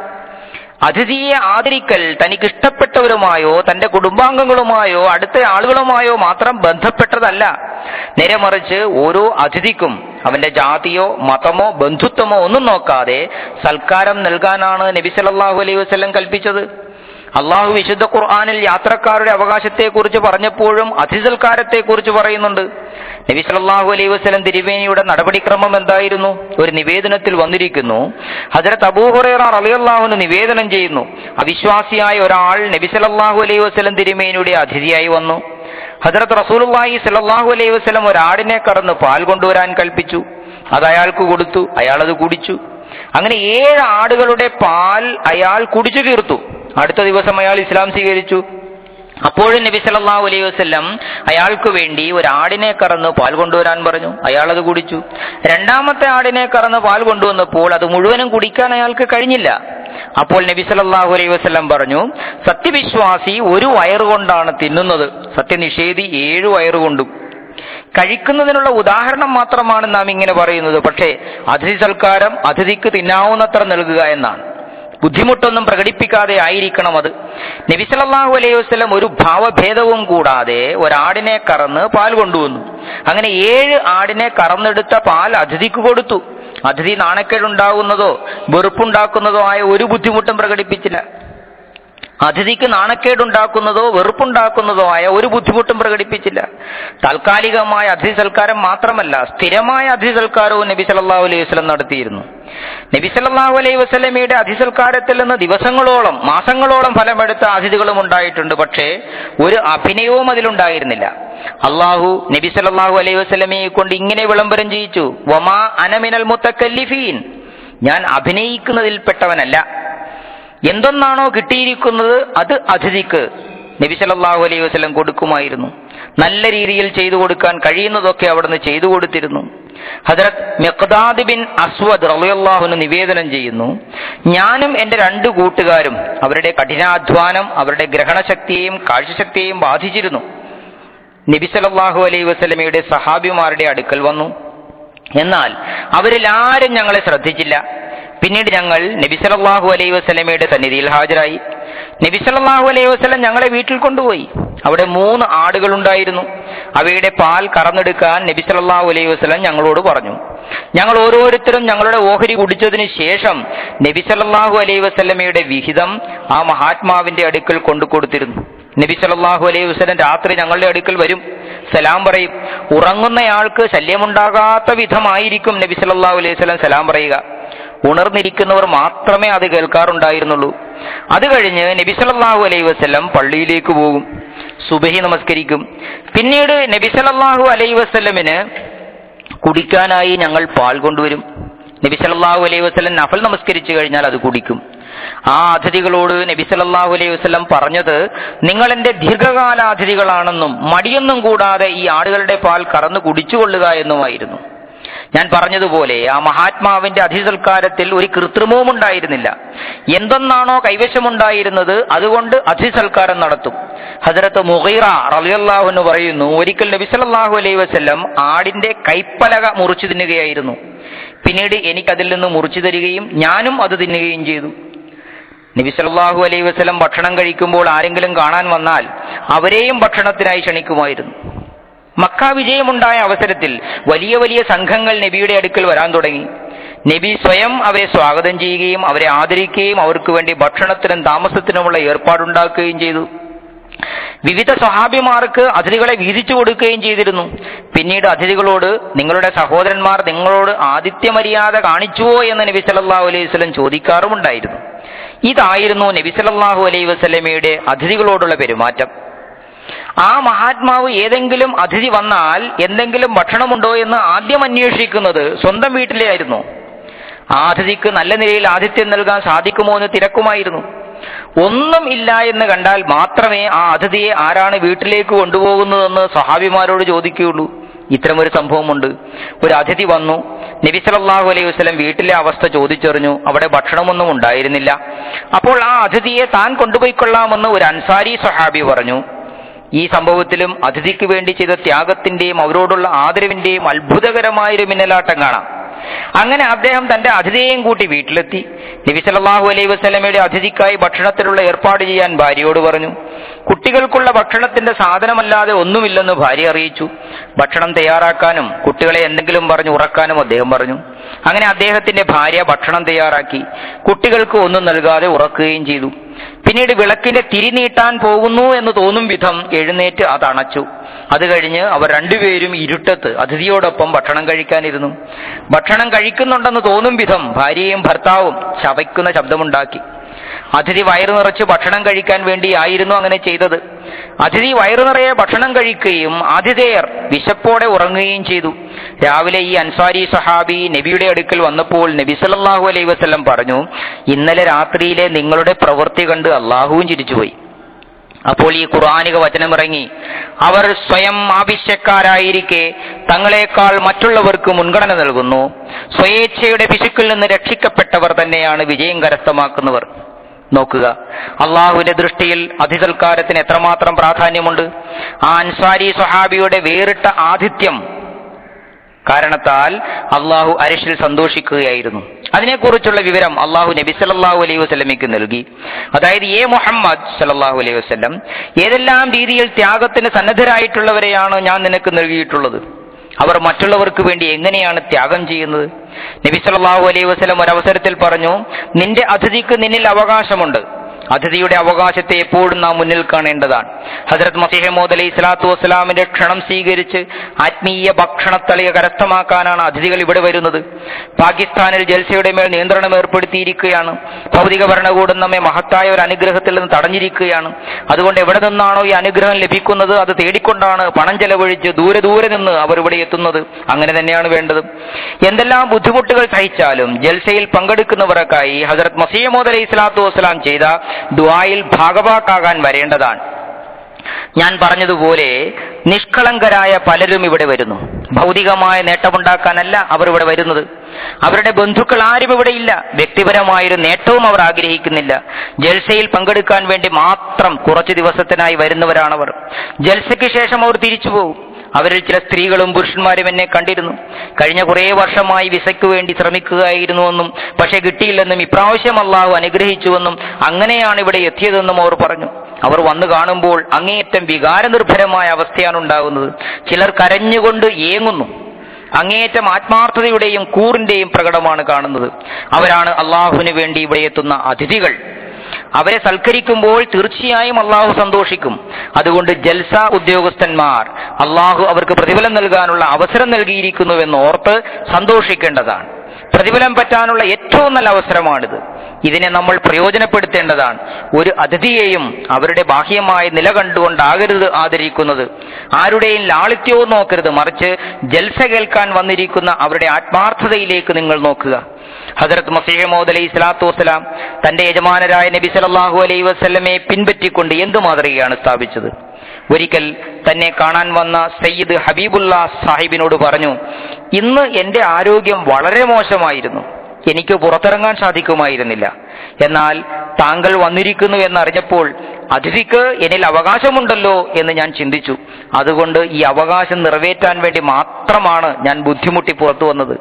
അതിഥിയെ ആദരിക്കൽ തനിക്ക് ഇഷ്ടപ്പെട്ടവരുമായോ തന്റെ കുടുംബാംഗങ്ങളുമായോ അടുത്ത ആളുകളുമായോ മാത്രം ബന്ധപ്പെട്ടതല്ല നേരെ മറിച്ച് ഓരോ അതിഥിക്കും അവന്റെ ജാതിയോ മതമോ ബന്ധുത്വമോ ഒന്നും നോക്കാതെ സൽക്കാരം നൽകാനാണ് നബി സല്ലല്ലാഹു അലൈഹി വസല്ലം കൽപ്പിച്ചത് അള്ളാഹു വിശുദ്ധ ഖുർആാനിൽ യാത്രക്കാരുടെ അവകാശത്തെക്കുറിച്ച് പറഞ്ഞപ്പോഴും അതിസൽക്കാരത്തെക്കുറിച്ച് പറയുന്നുണ്ട് നബി സല്ലല്ലാഹു അലൈഹി വസല്ലം തിരുവേനിയുടെ നടപടിക്രമം എന്തായിരുന്നു ഒരു നിവേദനത്തിൽ വന്നിരിക്കുന്നു ഹജരത്ത് അബൂഹുറൈറ റളിയല്ലാഹുവിന് നിവേദനം ചെയ്യുന്നു അവിശ്വാസിയായ ഒരാൾ നബി സല്ലല്ലാഹു അലൈഹി വസല്ലം തിരുമേനിയുടെ അതിഥിയായി വന്നു ഹജറത്ത് റസൂലുള്ളാഹി സല്ലല്ലാഹു അലൈഹി വസല്ലം ഒരാടിനെ കടന്ന് പാൽ കൊണ്ടുവരാൻ കൽപ്പിച്ചു അത് അയാൾക്ക് കൊടുത്തു അയാൾ അത് കുടിച്ചു അങ്ങനെ ഏഴ് ആടുകളുടെ പാൽ അയാൾ കുടിച്ചു തീർത്തു അടുത്ത ദിവസം അയാൾ ഇസ്ലാം സ്വീകരിച്ചു അപ്പോഴും നബി സല്ലല്ലാഹു അലൈഹി വസല്ലം അയാൾക്ക് വേണ്ടി ഒരു ആടിനെ കറന്ന് പാൽ കൊണ്ടുവരാൻ പറഞ്ഞു അയാൾ അത് കുടിച്ചു രണ്ടാമത്തെ ആടിനെ കറന്ന് പാൽ കൊണ്ടുവന്നപ്പോൾ അത് മുഴുവനും കുടിക്കാൻ അയാൾക്ക് കഴിഞ്ഞില്ല അപ്പോൾ നബി സല്ലല്ലാഹു അലൈഹി വസല്ലം പറഞ്ഞു സത്യവിശ്വാസി ഒരു വയറുകൊണ്ടാണ് തിന്നുന്നത് സത്യനിഷേധി ഏഴു വയറുകൊണ്ടും കഴിക്കുന്നതിനുള്ള ഉദാഹരണം മാത്രമാണ് നാം ഇങ്ങനെ പറയുന്നത് പക്ഷേ അതിഥി സൽക്കാരം അതിഥിക്ക് തിന്നാവുന്നത്ര നൽകുക എന്നാണ് ബുദ്ധിമുട്ടൊന്നും പ്രകടിപ്പിക്കാതെ ആയിരിക്കണം അത് നബി സല്ലല്ലാഹു അലൈഹി വസല്ലം ഒരു ഭാവഭേദവും കൂടാതെ ഒരാടിനെ കറന്ന് പാൽ കൊണ്ടുവന്നു അങ്ങനെ ഏഴ് ആടിനെ കറന്നെടുത്ത പാൽ അതിഥിക്ക് കൊടുത്തു അതിഥി നാണക്കേടുണ്ടാകുന്നതോ വെറുപ്പുണ്ടാക്കുന്നതോ ആയ ഒരു ബുദ്ധിമുട്ടും പ്രകടിപ്പിച്ചില്ല അതിഥിക്ക് നാണക്കേടുണ്ടാക്കുന്നതോ വെറുപ്പുണ്ടാക്കുന്നതോ ആയ ഒരു ബുദ്ധിമുട്ടും പ്രകടിപ്പിച്ചില്ല താൽക്കാലികമായ അതിഥി സൽക്കാരം മാത്രമല്ല സ്ഥിരമായ അതിഥി സൽക്കാരവും നബി സല്ലല്ലാഹു അലൈഹി വസല്ലം നടത്തിയിരുന്നു നബി സല്ലല്ലാഹു അലൈഹി വസല്ലമയുടെ അതിസൽക്കാരത്തിൽ നിന്ന് ദിവസങ്ങളോളം മാസങ്ങളോളം ഫലമെടുത്ത അതിഥികളും ഉണ്ടായിട്ടുണ്ട് പക്ഷേ ഒരു അഭിനയവും അതിലുണ്ടായിരുന്നില്ല അള്ളാഹു നബി സല്ലല്ലാഹു അലൈഹി വസല്ലമയെ കൊണ്ട് ഇങ്ങനെ വിളംബരം ചെയ്യിച്ചു വമാ അനമിനൽ മുത്തക്കല്ലിഫീൻ ഞാൻ അഭിനയിക്കുന്നതിൽപ്പെട്ടവനല്ല എന്തൊന്നാണോ കിട്ടിയിരിക്കുന്നത് അത് അതിഥിക്ക് നബി സല്ലല്ലാഹു അലൈഹി വസല്ലം കൊടുക്കുമായിരുന്നു നല്ല രീതിയിൽ ചെയ്തു കൊടുക്കാൻ കഴിയുന്നതൊക്കെ അവിടുന്ന് ചെയ്തു കൊടുത്തിരുന്നു ഹജറത് മെഖ്ദാദ് ബിൻ അസ്വദ് റളിയല്ലാഹുവിന് നിവേദനം ചെയ്യുന്നു ഞാനും എന്റെ രണ്ട് കൂട്ടുകാരും അവരുടെ കഠിനാധ്വാനം അവരുടെ ഗ്രഹണശക്തിയെയും കാഴ്ചശക്തിയെയും ബാധിച്ചിരുന്നു നബിസലല്ലാഹു അലൈഹി വസല്ലമയുടെ സഹാബിമാരുടെ അടുക്കൽ വന്നു എന്നാൽ അവരിൽ ആരും ഞങ്ങളെ ശ്രദ്ധിച്ചില്ല പിന്നീട് ഞങ്ങൾ നബിസലല്ലാഹു അലൈഹി വസല്ലമയുടെ സന്നിധിയിൽ ഹാജരായി നബിസലല്ലാഹു അലൈഹി വസല്ലം ഞങ്ങളെ വീട്ടിൽ കൊണ്ടുപോയി അവിടെ മൂന്ന് ആടുകൾ ഉണ്ടായിരുന്നു അവയുടെ പാൽ കറന്നെടുക്കാൻ നബിസലല്ലാഹു അലൈഹി വസല്ലം ഞങ്ങളോട് പറഞ്ഞു ഞങ്ങൾ ഓരോരുത്തരും ഞങ്ങളുടെ ഓഹരി കുടിച്ചതിന് ശേഷം നബിസലല്ലാഹു അലൈഹി വസല്ലമയുടെ വിഹിതം ആ മഹാത്മാവിന്റെ അടുക്കൽ കൊണ്ടു കൊടുത്തിരുന്നു നബി സല്ലല്ലാഹു അലൈഹി വസല്ലം രാത്രി ഞങ്ങളുടെ അടുക്കൽ വരും സലാം പറയും ഉറങ്ങുന്നയാൾക്ക് ശല്യമുണ്ടാകാത്ത വിധമായിരിക്കും നബി സല്ലല്ലാഹു അലൈഹി വസല്ലം സലാം പറയുക ഉണർന്നിരിക്കുന്നവർ മാത്രമേ അത് കേൾക്കാറുണ്ടായിരുന്നുള്ളൂ അത് കഴിഞ്ഞ് നബി സല്ലല്ലാഹു അലൈഹി വസല്ലം പള്ളിയിലേക്ക് പോകും സുബഹി നമസ്കരിക്കും പിന്നീട് നബി സല്ലല്ലാഹു അലൈഹി വസല്ലമിന് കുടിക്കാനായി ഞങ്ങൾ പാൽ കൊണ്ടുവരും നബി സല്ലല്ലാഹു അലൈഹി വസല്ലം നഫൽ നമസ്കരിച്ചു കഴിഞ്ഞാൽ അത് കുടിക്കും ആ അതിഥികളോട് നബി സല്ലല്ലാഹു അലൈഹി വസല്ലം പറഞ്ഞത് നിങ്ങൾ എന്റെ ദീർഘകാല അതിഥികളാണെന്നും മടിയൊന്നും കൂടാതെ ഈ ആടുകളുടെ പാൽ കറന്നു കുടിച്ചുകൊള്ളുക എന്നുമായിരുന്നു ഞാൻ പറഞ്ഞതുപോലെ ആ മഹാത്മാവിന്റെ അതിസൽക്കാരത്തിൽ ഒരു കൃത്രിമവും ഉണ്ടായിരുന്നില്ല എന്തെന്നാണോ കൈവശമുണ്ടായിരുന്നത് അതുകൊണ്ട് അതിസൽക്കാരം നടത്തും ഹജറത്ത് മുഹീറ റളിയല്ലാഹു പറയുന്നു ഒരിക്കൽ നബി സല്ലല്ലാഹു അലൈഹി വസല്ലം ആടിന്റെ കൈപ്പലക മുറിച്ചു തിന്നുകയായിരുന്നു പിന്നീട് എനിക്കതിൽ നിന്ന് മുറിച്ചു തരികയും ഞാനും അത് തിന്നുകയും ചെയ്തു നബി സല്ലല്ലാഹു അലൈഹി വസല്ലം ഭക്ഷണം കഴിക്കുമ്പോൾ ആരെങ്കിലും കാണാൻ വന്നാൽ അവരെയും ഭക്ഷണത്തിനായി ക്ഷണിക്കുമായിരുന്നു മക്ക വിജയമുണ്ടായ അവസരത്തിൽ വലിയ വലിയ സംഘങ്ങൾ നബിയുടെ അടുക്കൽ വരാൻ തുടങ്ങി നബി സ്വയം അവരെ സ്വാഗതം ചെയ്യുകയും അവരെ ആദരിക്കുകയും അവർക്ക് വേണ്ടി ഭക്ഷണത്തിനും താമസത്തിനുമുള്ള ഏർപ്പാടുണ്ടാക്കുകയും ചെയ്തു വിവിധ സ്വഹാബിമാർക്ക് അതിഥികളെ വീതിച്ചു കൊടുക്കുകയും ചെയ്തിരുന്നു പിന്നീട് അതിഥികളോട് നിങ്ങളുടെ സഹോദരന്മാർ നിങ്ങളോട് ആതിഥ്യ മര്യാദ കാണിച്ചുവോ എന്ന് നബി സല്ലല്ലാഹു അലൈഹി വസല്ലം ചോദിക്കാറുമുണ്ടായിരുന്നു ഇതായിരുന്നു നബി സല്ലല്ലാഹു അലൈഹി വസല്ലമയുടെ അതിഥികളോടുള്ള പെരുമാറ്റം ആ മഹാത്മാവ് ഏതെങ്കിലും അതിഥി വന്നാൽ എന്തെങ്കിലും ഭക്ഷണമുണ്ടോ എന്ന് ആദ്യം അന്വേഷിക്കുന്നത് സ്വന്തം വീട്ടിലായിരുന്നു ആ അതിഥിക്ക് നല്ല നിലയിൽ ആതിഥ്യം നൽകാൻ സാധിക്കുമോ എന്ന് തിരക്കുമായിരുന്നു ഒന്നും ഇല്ല എന്ന് കണ്ടാൽ മാത്രമേ ആ അതിഥിയെ ആരാണ് വീട്ടിലേക്ക് കൊണ്ടുപോകുന്നതെന്ന് സഹാബിമാരോട് ചോദിക്കുകയുള്ളൂ ഇത്തരമൊരു സംഭവമുണ്ട് ഒരു അതിഥി വന്നു നബി സല്ലല്ലാഹു അലൈഹി വസല്ലം വീട്ടിലെ അവസ്ഥ ചോദിച്ചറിഞ്ഞു അവിടെ ഭക്ഷണമൊന്നും ഉണ്ടായിരുന്നില്ല അപ്പോൾ ആ അതിഥിയെ താൻ കൊണ്ടുപോയിക്കൊള്ളാമെന്ന് ഒരു അൻസാരി സഹാബി പറഞ്ഞു ഈ സംഭവത്തിലും അതിഥിക്ക് വേണ്ടി ചെയ്ത ത്യാഗത്തിന്റെയും അവരോടുള്ള ആദരവിന്റെയും അത്ഭുതകരമായൊരു മിന്നലാട്ടം കാണാം അങ്ങനെ അദ്ദേഹം തന്റെ അതിഥിയെയും കൂട്ടി വീട്ടിലെത്തി നബി സല്ലല്ലാഹു അലൈഹി വസല്ലമയുടെ അതിഥിക്കായി ഭക്ഷണത്തിനുള്ള ഏർപ്പാട് ചെയ്യാൻ ഭാര്യയോട് പറഞ്ഞു കുട്ടികൾക്കുള്ള ഭക്ഷണത്തിന്റെ സാധനമല്ലാതെ ഒന്നുമില്ലെന്ന് ഭാര്യ അറിയിച്ചു ഭക്ഷണം തയ്യാറാക്കാനും കുട്ടികളെ എന്തെങ്കിലും പറഞ്ഞു ഉറക്കാനും അദ്ദേഹം പറഞ്ഞു അങ്ങനെ അദ്ദേഹത്തിന്റെ ഭാര്യ ഭക്ഷണം തയ്യാറാക്കി കുട്ടികൾക്ക് ഒന്നും നൽകാതെ ഉറക്കുകയും ചെയ്തു പിന്നീട് വിളക്കിന്റെ തിരി നീട്ടാൻ പോകുന്നു എന്ന് തോന്നും വിധം എഴുന്നേറ്റ് അത് അണച്ചു അത് കഴിഞ്ഞ് അവർ രണ്ടുപേരും ഇരുട്ടത്ത് അതിഥിയോടൊപ്പം ഭക്ഷണം കഴിക്കാനിരുന്നു ഭക്ഷണം കഴിക്കുന്നുണ്ടെന്ന് തോന്നും വിധം ഭാര്യയും ഭർത്താവും ചവയ്ക്കുന്ന ശബ്ദമുണ്ടാക്കി അതിഥി വയറു നിറച്ച് ഭക്ഷണം കഴിക്കാൻ വേണ്ടിയായിരുന്നു അങ്ങനെ ചെയ്തത് അതിഥി വയറു നിറയെ ഭക്ഷണം കഴിക്കുകയും ആതിഥേയർ വിശപ്പോടെ ഉറങ്ങുകയും ചെയ്തു രാവിലെ ഈ അൻസാരി സഹാബി നബിയുടെ അടുക്കൽ വന്നപ്പോൾ നബി സല്ലല്ലാഹു അലൈഹി വസല്ലം പറഞ്ഞു ഇന്നലെ രാത്രിയിലെ നിങ്ങളുടെ പ്രവൃത്തി കണ്ട് അള്ളാഹുവും ചിരിച്ചുപോയി അപ്പോൾ ഈ ഖുർആാനിക വചനമിറങ്ങി അവർ സ്വയം ആവശ്യക്കാരായിരിക്കെ തങ്ങളെക്കാൾ മറ്റുള്ളവർക്ക് മുൻഗണന നൽകുന്നു സ്വയേച്ഛയുടെ പിശുക്കിൽ നിന്ന് രക്ഷിക്കപ്പെട്ടവർ തന്നെയാണ് വിജയം കരസ്ഥമാക്കുന്നവർ നോക്കുക അള്ളാഹുവിന്റെ ദൃഷ്ടിയിൽ അതിസൽക്കാരത്തിന് എത്രമാത്രം പ്രാധാന്യമുണ്ട് ആ അൻസാരി സ്വഹാബിയുടെ വേറിട്ട ആതിഥ്യം കാരണത്താൽ അള്ളാഹു അരിഷിൽ സന്തോഷിക്കുകയായിരുന്നു അതിനെക്കുറിച്ചുള്ള വിവരം അള്ളാഹു നബി സല്ലല്ലാഹു അലൈഹി വസല്ലമയ്ക്ക് നൽകി അതായത് ഏ മുഹമ്മദ് സല്ലല്ലാഹു അലൈഹി വസല്ലം ഏതെല്ലാം രീതിയിൽ ത്യാഗത്തിന് സന്നദ്ധരായിട്ടുള്ളവരെയാണ് ഞാൻ നിനക്ക് നൽകിയിട്ടുള്ളത് അവർ മറ്റുള്ളവർക്ക് വേണ്ടി എങ്ങനെയാണ് ത്യാഗം ചെയ്യുന്നത് നബി സല്ലല്ലാഹു അലൈഹി വസല്ലം ഒരവസരത്തിൽ പറഞ്ഞു നിന്റെ അതിഥിക്ക് നിന്നിൽ അവകാശമുണ്ട് അതിഥിയുടെ അവകാശത്തെ എപ്പോഴും നാം മുന്നിൽ കാണേണ്ടതാണ് ഹജരത് മസിഹമോദ് അലൈഹി സ്വലാത്തു വസ്സലാമിന്റെ ക്ഷണം സ്വീകരിച്ച് ആത്മീയ ഭക്ഷണത്തളിക കരസ്ഥമാക്കാനാണ് അതിഥികൾ ഇവിടെ വരുന്നത് പാകിസ്ഥാനിൽ ജൽസയുടെ മേൽ നിയന്ത്രണം ഏർപ്പെടുത്തിയിരിക്കുകയാണ് ഭൗതിക ഭരണകൂടം നമ്മെ മഹത്തായ ഒരു അനുഗ്രഹത്തിൽ നിന്ന് തടഞ്ഞിരിക്കുകയാണ് അതുകൊണ്ട് എവിടെ നിന്നാണോ ഈ അനുഗ്രഹം ലഭിക്കുന്നത് അത് തേടിക്കൊണ്ടാണ് പണം ചെലവഴിച്ച് ദൂരെ ദൂരെ നിന്ന് അവർ ഇവിടെ എത്തുന്നത് അങ്ങനെ തന്നെയാണ് വേണ്ടത് എന്തെല്ലാം ബുദ്ധിമുട്ടുകൾ സഹിച്ചാലും ജൽസയിൽ പങ്കെടുക്കുന്നവർക്കായി ഹജറത് മസീമോദ് അലൈഹി സ്വലാത്തു വസ്സലാം ചെയ്ത ദുആയിൽ ഭാഗവാക്കാകാൻ വരേണ്ടതാണ് ഞാൻ പറഞ്ഞതുപോലെ നിഷ്കളങ്കരായ പലരും ഇവിടെ വരുന്നു ഭൗതികമായ നേട്ടമുണ്ടാക്കാനല്ല അവർ ഇവിടെ വരുന്നത് അവരുടെ ബന്ധുക്കൾ ആരും ഇവിടെ ഇല്ല വ്യക്തിപരമായൊരു നേട്ടവും അവർ ആഗ്രഹിക്കുന്നില്ല ജൽസയിൽ പങ്കെടുക്കാൻ വേണ്ടി മാത്രം കുറച്ചു ദിവസത്തിനായി വരുന്നവരാണവർ ജൽസയ്ക്ക് ശേഷം അവർ തിരിച്ചു പോകും അവരിൽ ചില സ്ത്രീകളും പുരുഷന്മാരും എന്നെ കണ്ടിരുന്നു കഴിഞ്ഞ കുറേ വർഷമായി വിസയ്ക്ക് വേണ്ടി ശ്രമിക്കുകയായിരുന്നുവെന്നും പക്ഷെ കിട്ടിയില്ലെന്നും ഇപ്രാവശ്യം അള്ളാഹു അനുഗ്രഹിച്ചുവെന്നും അങ്ങനെയാണ് ഇവിടെ എത്തിയതെന്നും അവർ പറഞ്ഞു അവർ വന്നു കാണുമ്പോൾ അങ്ങേയറ്റം വികാരനിർഭരമായ അവസ്ഥയാണ് ഉണ്ടാകുന്നത് ചിലർ കരഞ്ഞുകൊണ്ട് ഏങ്ങുന്നു അങ്ങേയറ്റം ആത്മാർത്ഥതയുടെയും കൂറിന്റെയും പ്രകടമാണ് കാണുന്നത് അവരാണ് അള്ളാഹുവിന് വേണ്ടി ഇവിടെ എത്തുന്ന അതിഥികൾ അവരെ സൽക്കരിക്കുമ്പോൾ തീർച്ചയായും അള്ളാഹു സന്തോഷിക്കും അതുകൊണ്ട് ജൽസ ഉദ്യോഗസ്ഥന്മാർ അള്ളാഹു അവർക്ക് പ്രതിഫലം നൽകാനുള്ള അവസരം നൽകിയിരിക്കുന്നുവെന്ന് ഓർത്ത് സന്തോഷിക്കേണ്ടതാണ് പ്രതിഫലം പറ്റാനുള്ള ഏറ്റവും നല്ല അവസരമാണിത് ഇതിനെ നമ്മൾ പ്രയോജനപ്പെടുത്തേണ്ടതാണ് ഒരു അതിഥിയെയും അവരുടെ ബാഹ്യമായ നില കണ്ടുകൊണ്ടാകരുത് ആദരിക്കുന്നത് ആരുടെയും ലാളിത്യവും നോക്കരുത് മറിച്ച് ജൽസ കേൾക്കാൻ വന്നിരിക്കുന്ന അവരുടെ ആത്മാർത്ഥതയിലേക്ക് നിങ്ങൾ നോക്കുക ഹജറത്ത് മസീഹമോദ് അലൈഹി സ്വലാത്തു വസ്സലാം തന്റെ യജമാനരായ നബി സലല്ലാഹു അലൈഹി വസ്ലമെ പിൻപറ്റിക്കൊണ്ട് എന്തു മാതൃകയാണ് സ്ഥാപിച്ചത് ഒരിക്കൽ തന്നെ കാണാൻ വന്ന സയ്യിദ് ഹബീബുല്ല സാഹിബിനോട് പറഞ്ഞു ഇന്ന് എന്റെ ആരോഗ്യം വളരെ മോശമായിരുന്നു എനിക്ക് പുറത്തിറങ്ങാൻ സാധിക്കുമായിരുന്നില്ല എന്നാൽ താങ്കൾ വന്നിരിക്കുന്നു എന്നറിഞ്ഞപ്പോൾ അതിഥിക്ക് എന്നിൽ അവകാശമുണ്ടല്ലോ എന്ന് ഞാൻ ചിന്തിച്ചു അതുകൊണ്ട് ഈ അവകാശം നിറവേറ്റാൻ വേണ്ടി മാത്രമാണ് ഞാൻ ബുദ്ധിമുട്ടി പുറത്തു വന്നത്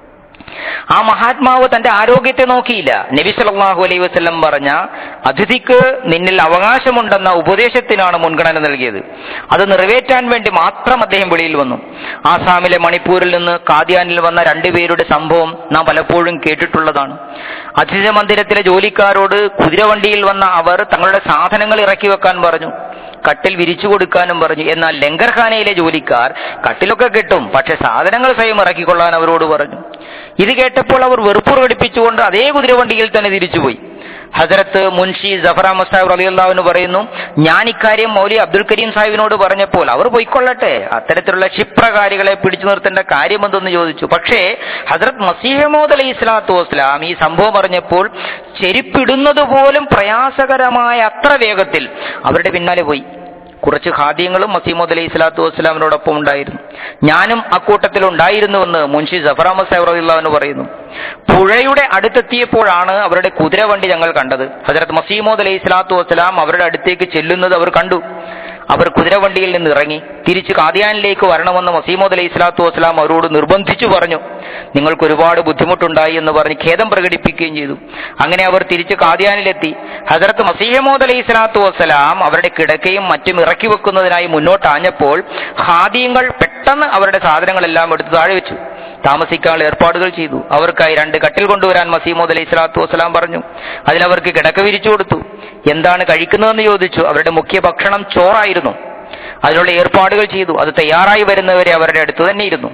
ആ മഹാത്മാവ് തന്റെ ആരോഗ്യത്തെ നോക്കിയില്ല നബി സല്ലല്ലാഹു അലൈഹി വസല്ലം പറഞ്ഞ അതിഥിക്ക് നിന്നിൽ അവകാശമുണ്ടെന്ന ഉപദേശത്തിനാണ് മുൻഗണന നൽകിയത് അത് നിറവേറ്റാൻ വേണ്ടി മാത്രം അദ്ദേഹം വെളിയിൽ വന്നു ആസാമിലെ മണിപ്പൂരിൽ നിന്ന് കാദ്യാനിൽ വന്ന രണ്ടുപേരുടെ സംഭവം നാം പലപ്പോഴും കേട്ടിട്ടുള്ളതാണ് അതിഥി മന്ദിരത്തിലെ ജോലിക്കാരോട് കുതിരവണ്ടിയിൽ വന്ന അവർ തങ്ങളുടെ സാധനങ്ങൾ ഇറക്കി വെക്കാൻ പറഞ്ഞു കട്ടിൽ വിരിച്ചു കൊടുക്കാനും പറഞ്ഞു എന്നാൽ ലങ്കർഖാനയിലെ ജോലിക്കാർ കട്ടിലൊക്കെ കിട്ടും പക്ഷെ സാധനങ്ങൾ സ്വയം ഇറക്കിക്കൊള്ളാൻ അവരോട് പറഞ്ഞു ഇത് കേട്ടപ്പോൾ അവർ വെറുപ്പ് പ്രകടിപ്പിച്ചുകൊണ്ട് അതേ കുതിരവണ്ടിയിൽ തന്നെ തിരിച്ചുപോയി ഹസരത്ത് മുൻഷി ജഫർ അഹമ്മദ് സാഹിബ് അലിയുള്ളവന് പറയുന്നു ഞാൻ ഇക്കാര്യം മൗലി അബ്ദുൽ കരീം സാഹിബിനോട് പറഞ്ഞപ്പോൾ അവർ പോയിക്കൊള്ളട്ടെ അത്തരത്തിലുള്ള ക്ഷിപ്രകാരികളെ പിടിച്ചു നിർത്തേണ്ട കാര്യമെന്തെന്ന് ചോദിച്ചു പക്ഷേ ഹസരത് മസീഹമോദ് അലൈഹി സ്വലാത്തു വസ്ലാം ഈ സംഭവം പറഞ്ഞപ്പോൾ ചെരുപ്പിടുന്നത് പോലും പ്രയാസകരമായ അത്ര വേഗത്തിൽ അവരുടെ പിന്നാലെ പോയി കുറച്ച് ഖാദ്യങ്ങളും മസീമോദ് അലൈഹി സ്വലാത്തു വസ്സലാമിനോടൊപ്പം ഉണ്ടായിരുന്നു ഞാനും അക്കൂട്ടത്തിൽ ഉണ്ടായിരുന്നുവെന്ന് മുൻഷി ജഫർ അഹമ്മദ് സാഹിബ് പറയുന്നു പുഴയുടെ അടുത്തെത്തിയപ്പോഴാണ് അവരുടെ കുതിരവണ്ടി ഞങ്ങൾ കണ്ടത് ഹജറത്ത് മസീമോദ് അലൈഹി സ്വലാത്തു വസ്സലാം അവരുടെ അടുത്തേക്ക് ചെല്ലുന്നത് അവർ കണ്ടു അവർ കുതിരവണ്ടിയിൽ നിന്ന് ഇറങ്ങി തിരിച്ച് കാദിയാനിലേക്ക് വരണമെന്ന് മസീമോദ് അലൈഹി സ്വലാത്തു വസ്സലാം അവരോട് നിർബന്ധിച്ചു പറഞ്ഞു നിങ്ങൾക്ക് ഒരുപാട് ബുദ്ധിമുട്ടുണ്ടായി എന്ന് പറഞ്ഞ് ഖേദം പ്രകടിപ്പിക്കുകയും ചെയ്തു അങ്ങനെ അവർ തിരിച്ച് കാദിയാനിലെത്തി ഹസരത്ത് മസീഹമോദ് അലൈഹി സ്വലാത്തു വസ്സലാം അവരുടെ കിടക്കയും മറ്റും ഇറക്കി വെക്കുന്നതിനായി മുന്നോട്ടാഞ്ഞപ്പോൾ ഖാദിയങ്ങൾ പെട്ടെന്ന് അവരുടെ സാധനങ്ങളെല്ലാം എടുത്ത് താഴെ വെച്ചു താമസിക്കാനുള്ള ഏർപ്പാടുകൾ ചെയ്തു അവർക്കായി രണ്ട് കട്ടിൽ കൊണ്ടുവരാൻ മസീമോദ് അലൈഹി സ്വലാത്തു വസ്സലാം പറഞ്ഞു അതിലവർക്ക് കിടക്ക വിരിച്ചു കൊടുത്തു എന്താണ് കഴിക്കുന്നതെന്ന് ചോദിച്ചു അവരുടെ മുഖ്യ ഭക്ഷണം ചോറായിരുന്നു അതിനുള്ള ഏർപ്പാടുകൾ ചെയ്തു അത് തയ്യാറായി വരുന്നവരെ അവരുടെ അടുത്ത് തന്നെ ഇരുന്നു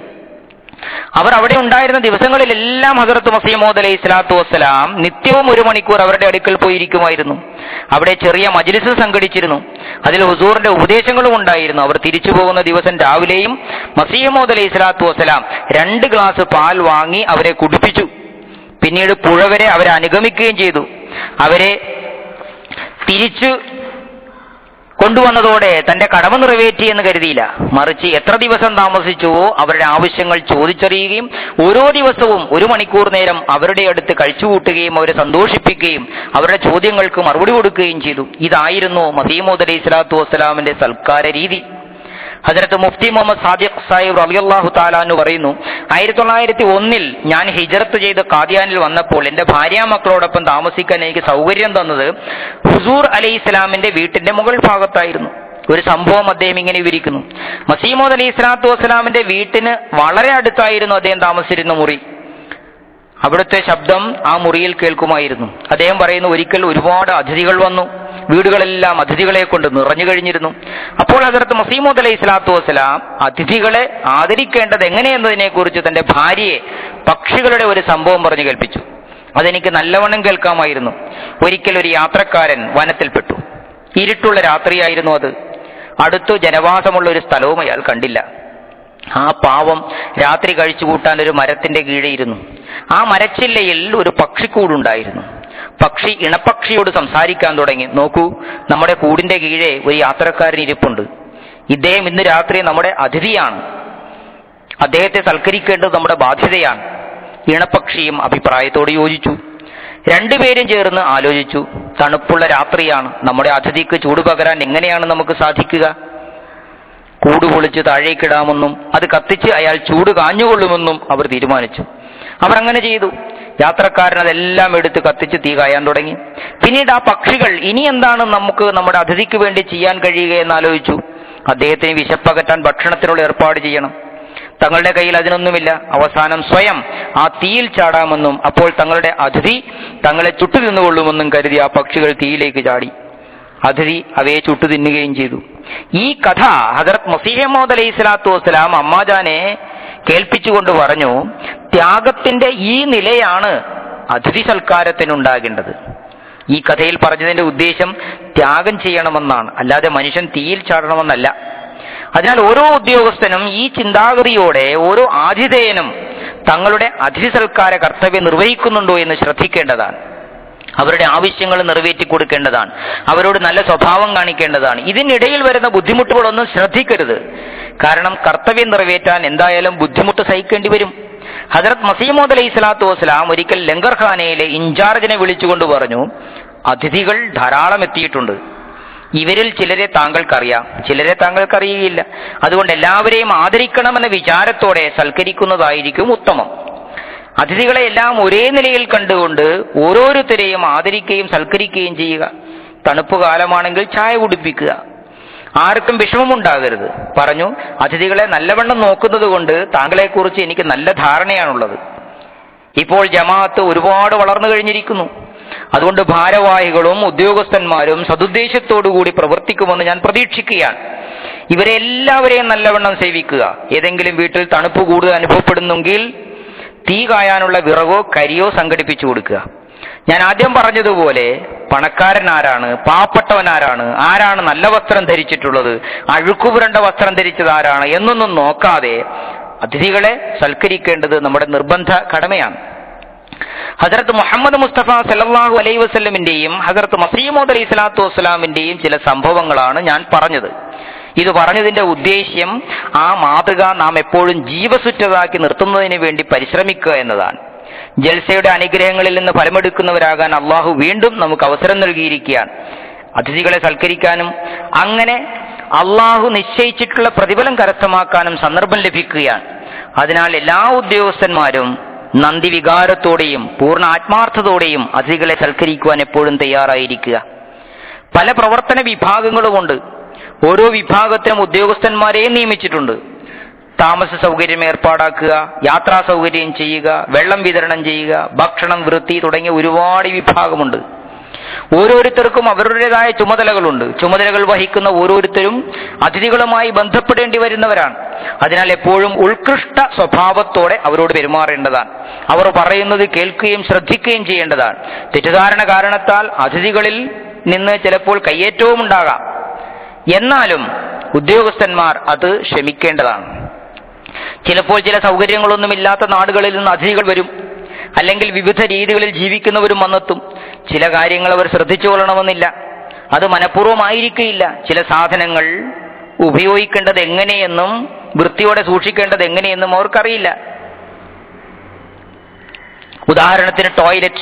അവർ അവിടെ ഉണ്ടായിരുന്ന ദിവസങ്ങളിലെല്ലാം ഹസരത്ത് മസീമോദ് അലൈഹി സ്വലാത്തു വസ്സലാം നിത്യവും ഒരു മണിക്കൂർ അവരുടെ അടുക്കൽ പോയിരിക്കുമായിരുന്നു അവിടെ ചെറിയ മജ്ലിസ് സംഘടിച്ചിരുന്നു അതിൽ ഹുസൂറിന്റെ ഉപദേശങ്ങളും ഉണ്ടായിരുന്നു അവർ തിരിച്ചു പോകുന്ന ദിവസം രാവിലെയും മസീമോദ് അലൈഹി സ്വലാത്തു വസ്സലാം രണ്ട് ഗ്ലാസ് പാൽ വാങ്ങി അവരെ കുടിപ്പിച്ചു പിന്നീട് പുഴ വരെ അവരെ അനുഗമിക്കുകയും ചെയ്തു അവരെ തിരിച്ചു കൊണ്ടുവന്നതോടെ തന്റെ കടമ നിറവേറ്റി എന്ന് കരുതിയില്ല മറിച്ച് എത്ര ദിവസം താമസിച്ചുവോ അവരുടെ ആവശ്യങ്ങൾ ചോദിച്ചറിയുകയും ഓരോ ദിവസവും ഒരു മണിക്കൂർ നേരം അവരുടെ അടുത്ത് കഴിച്ചുകൂട്ടുകയും അവരെ സന്തോഷിപ്പിക്കുകയും അവരുടെ ചോദ്യങ്ങൾക്ക് മറുപടി കൊടുക്കുകയും ചെയ്തു ഇതായിരുന്നു മസീമോദ് അലൈഹി സ്വലാത്തു വസ്സലാമിന്റെ സൽക്കാര രീതി ഹജരത്ത് മുഫ്തി മുഹമ്മദ് സാദിഖ് സാഹിബ് അലിയല്ലാഹു താലാന്ന് പറയുന്നു ആയിരത്തി തൊള്ളായിരത്തി ഒന്നിൽ ഞാൻ ഹിജറത്ത് ചെയ്ത് കാദിയാനിൽ വന്നപ്പോൾ എന്റെ ഭാര്യ മക്കളോടൊപ്പം താമസിക്കാൻ എനിക്ക് സൗകര്യം തന്നത് ഹുസൂർ അലൈഹി ഇസ്ലാമിന്റെ വീട്ടിന്റെ മുകൾ ഭാഗത്തായിരുന്നു ഒരു സംഭവം അദ്ദേഹം ഇങ്ങനെ വിവരിക്കുന്നു മസീമോദ് അലൈഹി സ്വലാത്തു വസ്സലാമിന്റെ വീട്ടിന് വളരെ അടുത്തായിരുന്നു അദ്ദേഹം താമസിച്ചിരുന്ന മുറി അവിടുത്തെ ശബ്ദം ആ മുറിയിൽ കേൾക്കുമായിരുന്നു അദ്ദേഹം പറയുന്നു ഒരിക്കൽ ഒരുപാട് അതിഥികൾ വന്നു വീടുകളെല്ലാം അതിഥികളെ കൊണ്ട് നിറഞ്ഞു കഴിഞ്ഞിരുന്നു അപ്പോൾ ഹസരത്ത് മസീമോദ് അലൈഹി സ്വലാത്തു വസ്സലാം അതിഥികളെ ആദരിക്കേണ്ടത് എങ്ങനെയെന്നതിനെ കുറിച്ച് തന്റെ ഭാര്യയെ പക്ഷികളുടെ ഒരു സംഭവം പറഞ്ഞു കേൾപ്പിച്ചു അതെനിക്ക് നല്ലവണ്ണം കേൾക്കാമായിരുന്നു ഒരിക്കൽ ഒരു യാത്രക്കാരൻ വനത്തിൽപ്പെട്ടു ഇരുട്ടുള്ള രാത്രിയായിരുന്നു അത് അടുത്തു ജനവാസമുള്ള ഒരു സ്ഥലവും അയാൾ കണ്ടില്ല ആ പാവം രാത്രി കഴിച്ചു കൂട്ടാൻ ഒരു മരത്തിന്റെ കീഴെയിരുന്നു ആ മരച്ചില്ലയിൽ ഒരു പക്ഷിക്കൂടുണ്ടായിരുന്നു പക്ഷി ഇണപ്പക്ഷിയോട് സംസാരിക്കാൻ തുടങ്ങി നോക്കൂ നമ്മുടെ കൂടിന്റെ കീഴെ ഒരു യാത്രക്കാരൻ ഇരിപ്പുണ്ട് ഇദ്ദേഹം ഇന്ന് രാത്രി നമ്മുടെ അതിഥിയാണ് അദ്ദേഹത്തെ സൽക്കരിക്കേണ്ടത് നമ്മുടെ ബാധ്യതയാണ് ഇണപ്പക്ഷിയും അഭിപ്രായത്തോട് യോജിച്ചു രണ്ടുപേരും ചേർന്ന് ആലോചിച്ചു തണുപ്പുള്ള രാത്രിയാണ് നമ്മുടെ അതിഥിക്ക് ചൂട് പകരാൻ എങ്ങനെയാണ് നമുക്ക് സാധിക്കുക കൂട് പൊളിച്ച് താഴേക്കിടാമെന്നും അത് കത്തിച്ച് അയാൾ ചൂട് കാഞ്ഞുകൊള്ളുമെന്നും അവർ തീരുമാനിച്ചു അവർ അങ്ങനെ ചെയ്തു യാത്രക്കാരൻ അതെല്ലാം എടുത്ത് കത്തിച്ച് തീ കായാൻ തുടങ്ങി പിന്നീട് ആ പക്ഷികൾ ഇനി എന്താണ് നമുക്ക് നമ്മുടെ അതിഥിക്ക് വേണ്ടി ചെയ്യാൻ കഴിയുക എന്ന് ആലോചിച്ചു അദ്ദേഹത്തിന് വിശപ്പകറ്റാൻ ഭക്ഷണത്തിനുള്ള ഏർപ്പാട് ചെയ്യണം തങ്ങളുടെ കയ്യിൽ അതിനൊന്നുമില്ല അവസാനം സ്വയം ആ തീയിൽ ചാടാമെന്നും അപ്പോൾ തങ്ങളുടെ അതിഥി തങ്ങളെ ചുട്ടു നിന്നുകൊള്ളുമെന്നും കരുതി ആ പക്ഷികൾ തീയിലേക്ക് ചാടി അതിഥി അവയെ ചുട്ടു തിന്നുകയും ചെയ്തു ഈ കഥ ഹജറത് മസീഹമ്മദ് അലൈഹി സ്വലാത്തു വസ്സലാം അമ്മാജാനെ കേൾപ്പിച്ചുകൊണ്ട് പറഞ്ഞു ത്യാഗത്തിന്റെ ഈ നിലയാണ് അതിഥി സൽക്കാരത്തിനുണ്ടാകേണ്ടത് ഈ കഥയിൽ പറഞ്ഞതിന്റെ ഉദ്ദേശം ത്യാഗം ചെയ്യണമെന്നാണ് അല്ലാതെ മനുഷ്യൻ തീയിൽ ചാടണമെന്നല്ല അതിനാൽ ഓരോ ഉദ്യോഗസ്ഥനും ഈ ചിന്താഗതിയോടെ ഓരോ ആതിഥേയനും തങ്ങളുടെ അതിഥി സൽക്കാര കർത്തവ്യം നിർവഹിക്കുന്നുണ്ടോ എന്ന് ശ്രദ്ധിക്കേണ്ടതാണ് അവരുടെ ആവശ്യങ്ങൾ നിറവേറ്റി കൊടുക്കേണ്ടതാണ് അവരോട് നല്ല സ്വഭാവം കാണിക്കേണ്ടതാണ് ഇതിനിടയിൽ വരുന്ന ബുദ്ധിമുട്ടുകളൊന്നും ശ്രദ്ധിക്കരുത് കാരണം കർത്തവ്യം നിറവേറ്റാൻ എന്തായാലും ബുദ്ധിമുട്ട് സഹിക്കേണ്ടി വരും ഹജറത് മസീമോദ് അലൈഹി സ്വലാത്തു വസ്സലാം ഒരിക്കൽ ലങ്കർഖാനയിലെ ഇൻചാർജിനെ വിളിച്ചുകൊണ്ട് പറഞ്ഞു അതിഥികൾ ധാരാളം എത്തിയിട്ടുണ്ട് ഇവരിൽ ചിലരെ താങ്കൾക്കറിയാം ചിലരെ താങ്കൾക്കറിയുകയില്ല അതുകൊണ്ട് എല്ലാവരെയും ആദരിക്കണമെന്ന വിചാരത്തോടെ സൽക്കരിക്കുന്നതായിരിക്കും ഉത്തമം അതിഥികളെ എല്ലാം ഒരേ നിലയിൽ കണ്ടുകൊണ്ട് ഓരോരുത്തരെയും ആദരിക്കുകയും സൽക്കരിക്കുകയും ചെയ്യുക തണുപ്പ് കാലമാണെങ്കിൽ ചായ കുടിപ്പിക്കുക ആർക്കും വിഷമമുണ്ടാകരുത് പറഞ്ഞു അതിഥികളെ നല്ലവണ്ണം നോക്കുന്നത് കൊണ്ട് താങ്കളെക്കുറിച്ച് എനിക്ക് നല്ല ധാരണയാണുള്ളത് ഇപ്പോൾ ജമാഅത്ത് ഒരുപാട് വളർന്നു കഴിഞ്ഞിരിക്കുന്നു അതുകൊണ്ട് ഭാരവാഹികളും ഉദ്യോഗസ്ഥന്മാരും സതുദ്ദേശത്തോടുകൂടി പ്രവർത്തിക്കുമെന്ന് ഞാൻ പ്രതീക്ഷിക്കുകയാണ് ഇവരെ എല്ലാവരെയും നല്ലവണ്ണം സേവിക്കുക ഏതെങ്കിലും വീട്ടിൽ തണുപ്പ് കൂടുതൽ അനുഭവപ്പെടുന്നെങ്കിൽ തീ കായാനുള്ള വിറകോ കരിയോ സംഘടിപ്പിച്ചു കൊടുക്കുക ഞാൻ ആദ്യം പറഞ്ഞതുപോലെ പണക്കാരൻ ആരാണ് പാവപ്പെട്ടവൻ ആരാണ് ആരാണ് നല്ല വസ്ത്രം ധരിച്ചിട്ടുള്ളത് അഴുക്കുപുരണ്ട വസ്ത്രം ധരിച്ചത് ആരാണ് എന്നൊന്നും നോക്കാതെ അതിഥികളെ സൽക്കരിക്കേണ്ടത് നമ്മുടെ നിർബന്ധ കടമയാണ് ഹസരത്ത് മുഹമ്മദ് മുസ്തഫ സല്ലാഹു അലൈ വസ്ലമിന്റെയും ഹസരത്ത് മസീമോദ് അലൈഹി സ്വലാത്തു വസ്സലാമിന്റെയും ചില സംഭവങ്ങളാണ് ഞാൻ പറഞ്ഞത് ഇത് പറഞ്ഞതിന്റെ ഉദ്ദേശ്യം ആ മാതൃക നാം എപ്പോഴും ജീവസുറ്റതാക്കി നിർത്തുന്നതിന് വേണ്ടി പരിശ്രമിക്കുക എന്നതാണ് ജൽസയുടെ അനുഗ്രഹങ്ങളിൽ നിന്ന് ഫലമെടുക്കുന്നവരാകാൻ അള്ളാഹു വീണ്ടും നമുക്ക് അവസരം നൽകിയിരിക്കുകയാണ് അതിഥികളെ സൽക്കരിക്കാനും അങ്ങനെ അള്ളാഹു നിശ്ചയിച്ചിട്ടുള്ള പ്രതിഫലം കരസ്ഥമാക്കാനും സന്ദർഭം ലഭിക്കുകയാണ് അതിനാൽ എല്ലാ ഉദ്യോഗസ്ഥന്മാരും നന്ദി വികാരത്തോടെയും പൂർണ്ണ ആത്മാർത്ഥതയോടെയും അതിഥികളെ സൽക്കരിക്കുവാൻ എപ്പോഴും തയ്യാറായിരിക്കുക പല പ്രവർത്തന വിഭാഗങ്ങളുമുണ്ട് ഓരോ വിഭാഗത്തിനും ഉദ്യോഗസ്ഥന്മാരെയും നിയമിച്ചിട്ടുണ്ട് താമസ സൗകര്യം ഏർപ്പാടാക്കുക യാത്രാ സൗകര്യം ചെയ്യുക വെള്ളം വിതരണം ചെയ്യുക ഭക്ഷണം വൃത്തി തുടങ്ങിയ ഒരുപാട് വിഭാഗമുണ്ട് ഓരോരുത്തർക്കും അവരുടേതായ ചുമതലകളുണ്ട് ചുമതലകൾ വഹിക്കുന്ന ഓരോരുത്തരും അതിഥികളുമായി ബന്ധപ്പെടേണ്ടി വരുന്നവരാണ് അതിനാൽ എപ്പോഴും ഉത്കൃഷ്ട സ്വഭാവത്തോടെ അവരോട് പെരുമാറേണ്ടതാണ് അവർ പറയുന്നത് കേൾക്കുകയും ശ്രദ്ധിക്കുകയും ചെയ്യേണ്ടതാണ് തെറ്റിദ്ധാരണ കാരണത്താൽ അതിഥികളിൽ നിന്ന് ചിലപ്പോൾ കയ്യേറ്റവും ഉണ്ടാകാം എന്നാലും ഉദ്യോഗസ്ഥന്മാർ അത് ക്ഷമിക്കേണ്ടതാണ് ചിലപ്പോൾ ചില സൗകര്യങ്ങളൊന്നുമില്ലാത്ത നാടുകളിൽ നിന്ന് അതിഥികൾ വരും അല്ലെങ്കിൽ വിവിധ രീതികളിൽ ജീവിക്കുന്നവരും വന്നെത്തും ചില കാര്യങ്ങൾ അവർ ശ്രദ്ധിച്ചു കൊള്ളണമെന്നില്ല അത് മനഃപൂർവ്വമായിരിക്കില്ല ചില സാധനങ്ങൾ ഉപയോഗിക്കേണ്ടത് എങ്ങനെയെന്നും വൃത്തിയോടെ സൂക്ഷിക്കേണ്ടത് എങ്ങനെയെന്നും അവർക്കറിയില്ല ഉദാഹരണത്തിന് ടോയ്ലറ്റ്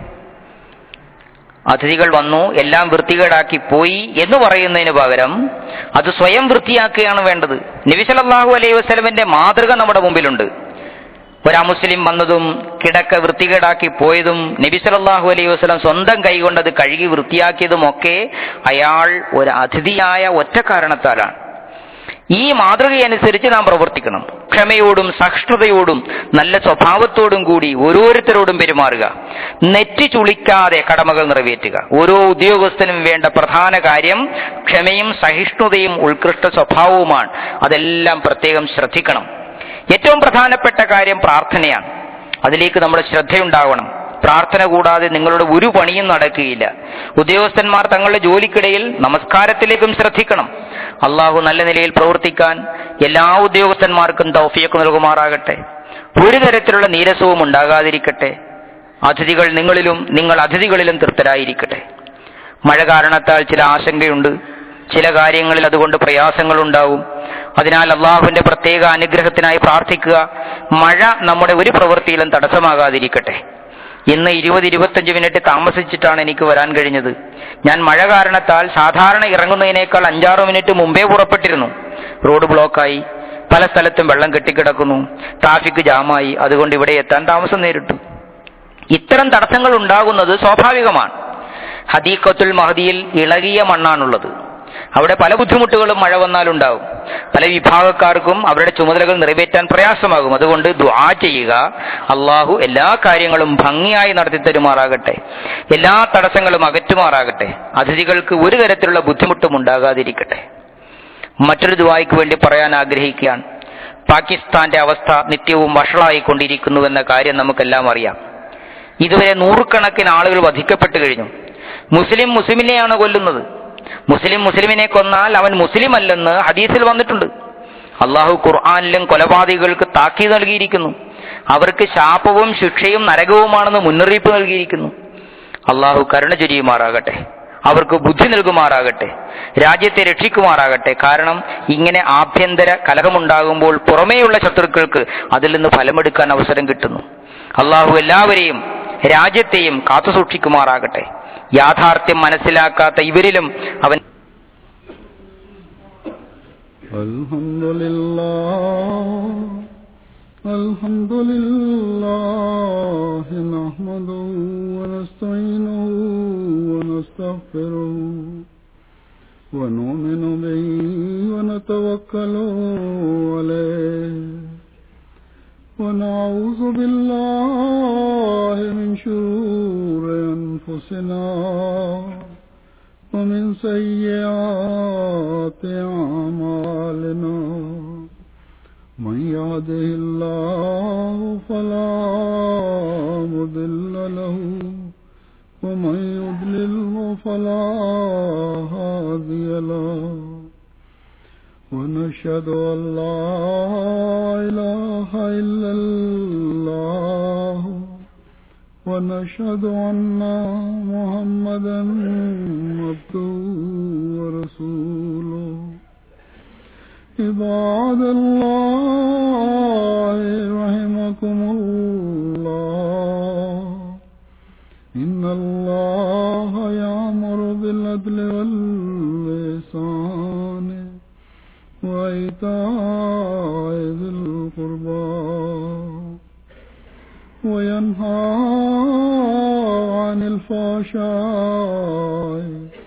അതിഥികൾ വന്നു എല്ലാം വൃത്തികേടാക്കി പോയി എന്ന് പറയുന്നതിന് പകരം അത് സ്വയം വൃത്തിയാക്കുകയാണ് വേണ്ടത് നബിസലല്ലാഹു അലൈഹി വസ്ലമിന്റെ മാതൃക നമ്മുടെ മുമ്പിലുണ്ട് ഒരാ മുസ്ലിം വന്നതും കിടക്ക വൃത്തികേടാക്കി പോയതും നബിസലല്ലാഹു അലൈഹി വസ്ലം സ്വന്തം കൈകൊണ്ട് അത് കഴുകി വൃത്തിയാക്കിയതും ഒക്കെ അയാൾ ഒരു അതിഥിയായ ഒറ്റ കാരണത്താലാണ് ഈ മാതൃകയനുസരിച്ച് നാം പ്രവർത്തിക്കണം ക്ഷമയോടും സഹിഷ്ണുതയോടും നല്ല സ്വഭാവത്തോടും കൂടി ഓരോരുത്തരോടും പെരുമാറുക നെറ്റ് ചുളിക്കാതെ കടമകൾ നിറവേറ്റുക ഓരോ ഉദ്യോഗസ്ഥനും വേണ്ട പ്രധാന കാര്യം ക്ഷമയും സഹിഷ്ണുതയും ഉത്കൃഷ്ട സ്വഭാവവുമാണ് അതെല്ലാം പ്രത്യേകം ശ്രദ്ധിക്കണം ഏറ്റവും പ്രധാനപ്പെട്ട കാര്യം പ്രാർത്ഥനയാണ് അതിലേക്ക് നമ്മുടെ ശ്രദ്ധയുണ്ടാവണം പ്രാർത്ഥന കൂടാതെ നിങ്ങളുടെ ഒരു പണിയും നടക്കുകയില്ല ഉദ്യോഗസ്ഥന്മാർ തങ്ങളുടെ ജോലിക്കിടയിൽ നമസ്കാരത്തിലേക്കും ശ്രദ്ധിക്കണം അള്ളാഹു നല്ല നിലയിൽ പ്രവർത്തിക്കാൻ എല്ലാ ഉദ്യോഗസ്ഥന്മാർക്കും തൗഫിയൊക്കെ നൽകുമാറാകട്ടെ ഒരു തരത്തിലുള്ള നീരസവും ഉണ്ടാകാതിരിക്കട്ടെ അതിഥികൾ നിങ്ങളിലും നിങ്ങൾ അതിഥികളിലും തൃപ്തരായിരിക്കട്ടെ മഴ കാരണത്താൽ ചില ആശങ്കയുണ്ട് ചില കാര്യങ്ങളിൽ അതുകൊണ്ട് പ്രയാസങ്ങളുണ്ടാവും അതിനാൽ അള്ളാഹുവിന്റെ പ്രത്യേക അനുഗ്രഹത്തിനായി പ്രാർത്ഥിക്കുക മഴ നമ്മുടെ ഒരു പ്രവൃത്തിയിലും തടസ്സമാകാതിരിക്കട്ടെ ഇന്ന് ഇരുപത് ഇരുപത്തഞ്ച് മിനിറ്റ് താമസിച്ചിട്ടാണ് എനിക്ക് വരാൻ കഴിഞ്ഞത് ഞാൻ മഴ കാരണത്താൽ സാധാരണ ഇറങ്ങുന്നതിനേക്കാൾ അഞ്ചാറ് മിനിറ്റ് മുമ്പേ പുറപ്പെട്ടിരുന്നു റോഡ് ബ്ലോക്കായി പല സ്ഥലത്തും വെള്ളം കെട്ടിക്കിടക്കുന്നു ട്രാഫിക് ജാമായി അതുകൊണ്ട് ഇവിടെ എത്താൻ താമസം നേരിട്ടു ഇത്തരം തടസ്സങ്ങൾ ഉണ്ടാകുന്നത് സ്വാഭാവികമാണ് ഹദീഖത്തുൽ മഹദിയിൽ ഇളകിയ മണ്ണാണുള്ളത് അവിടെ പല ബുദ്ധിമുട്ടുകളും മഴ വന്നാലുണ്ടാവും പല വിഭാഗക്കാർക്കും അവരുടെ ചുമതലകൾ നിറവേറ്റാൻ പ്രയാസമാകും അതുകൊണ്ട് ദുആ ചെയ്യുക അള്ളാഹു എല്ലാ കാര്യങ്ങളും ഭംഗിയായി നടത്തി തരുമാറാകട്ടെ എല്ലാ തടസ്സങ്ങളും അകറ്റുമാറാകട്ടെ അതിഥികൾക്ക് ഒരു തരത്തിലുള്ള ബുദ്ധിമുട്ടും ഉണ്ടാകാതിരിക്കട്ടെ മറ്റൊരു ദുആയ്ക്ക് വേണ്ടി പറയാൻ ആഗ്രഹിക്കുകയാണ് പാകിസ്ഥാന്റെ അവസ്ഥ നിത്യവും വഷളായിക്കൊണ്ടിരിക്കുന്നുവെന്ന കാര്യം നമുക്കെല്ലാം അറിയാം ഇതുവരെ നൂറുകണക്കിന് ആളുകൾ വധിക്കപ്പെട്ടു കഴിഞ്ഞു മുസ്ലിം മുസ്ലിമിനെയാണ് കൊല്ലുന്നത് മുസ്ലിം മുസ്ലിമിനെ കൊന്നാൽ അവൻ മുസ്ലിം അല്ലെന്ന് ഹദീസിൽ വന്നിട്ടുണ്ട് അള്ളാഹു ഖുർആാനിലും കൊലപാതകികൾക്ക് താക്കീത് നൽകിയിരിക്കുന്നു അവർക്ക് ശാപവും ശിക്ഷയും നരകവുമാണെന്ന് മുന്നറിയിപ്പ് നൽകിയിരിക്കുന്നു അള്ളാഹു കരുണ ചൊരിയുമാറാകട്ടെ അവർക്ക് ബുദ്ധി നൽകുമാറാകട്ടെ രാജ്യത്തെ രക്ഷിക്കുമാറാകട്ടെ കാരണം ഇങ്ങനെ ആഭ്യന്തര കലഹമുണ്ടാകുമ്പോൾ പുറമേയുള്ള ശത്രുക്കൾക്ക് അതിൽ നിന്ന് ഫലമെടുക്കാൻ അവസരം കിട്ടുന്നു അള്ളാഹു എല്ലാവരെയും രാജ്യത്തെയും കാത്തുസൂക്ഷിക്കുമാറാകട്ടെ യാഥാർത്ഥ്യം മനസ്സിലാക്കാത്ത ഇവരിലും അവൻ الحمد لله الحمد لله نحمده ونستعينه ونستغفره ونؤمن به ونتوكل عليه ونعوذ بالله من شرور أنفسنا ومن سيئات أعمالنا من يهده الله فلا مضل له ومن يضلله فلا هادي له ونشهد أن لا إله إلا الله ونشهد أن محمدا عبده ورسوله عباد الله رحمكم الله إن الله يأمر بالعدل واللسان وإيتاء ذي القربى وينهى عن الفحشاء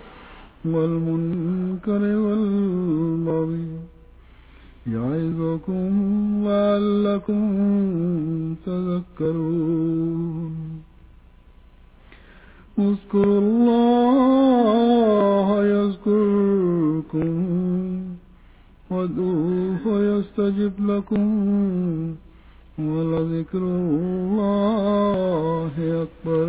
والمنكر والبغي يعظكم لعلكم تذكرون اذكروا الله يذكركم وادعوه يستجب لكم ولذكر الله أكبر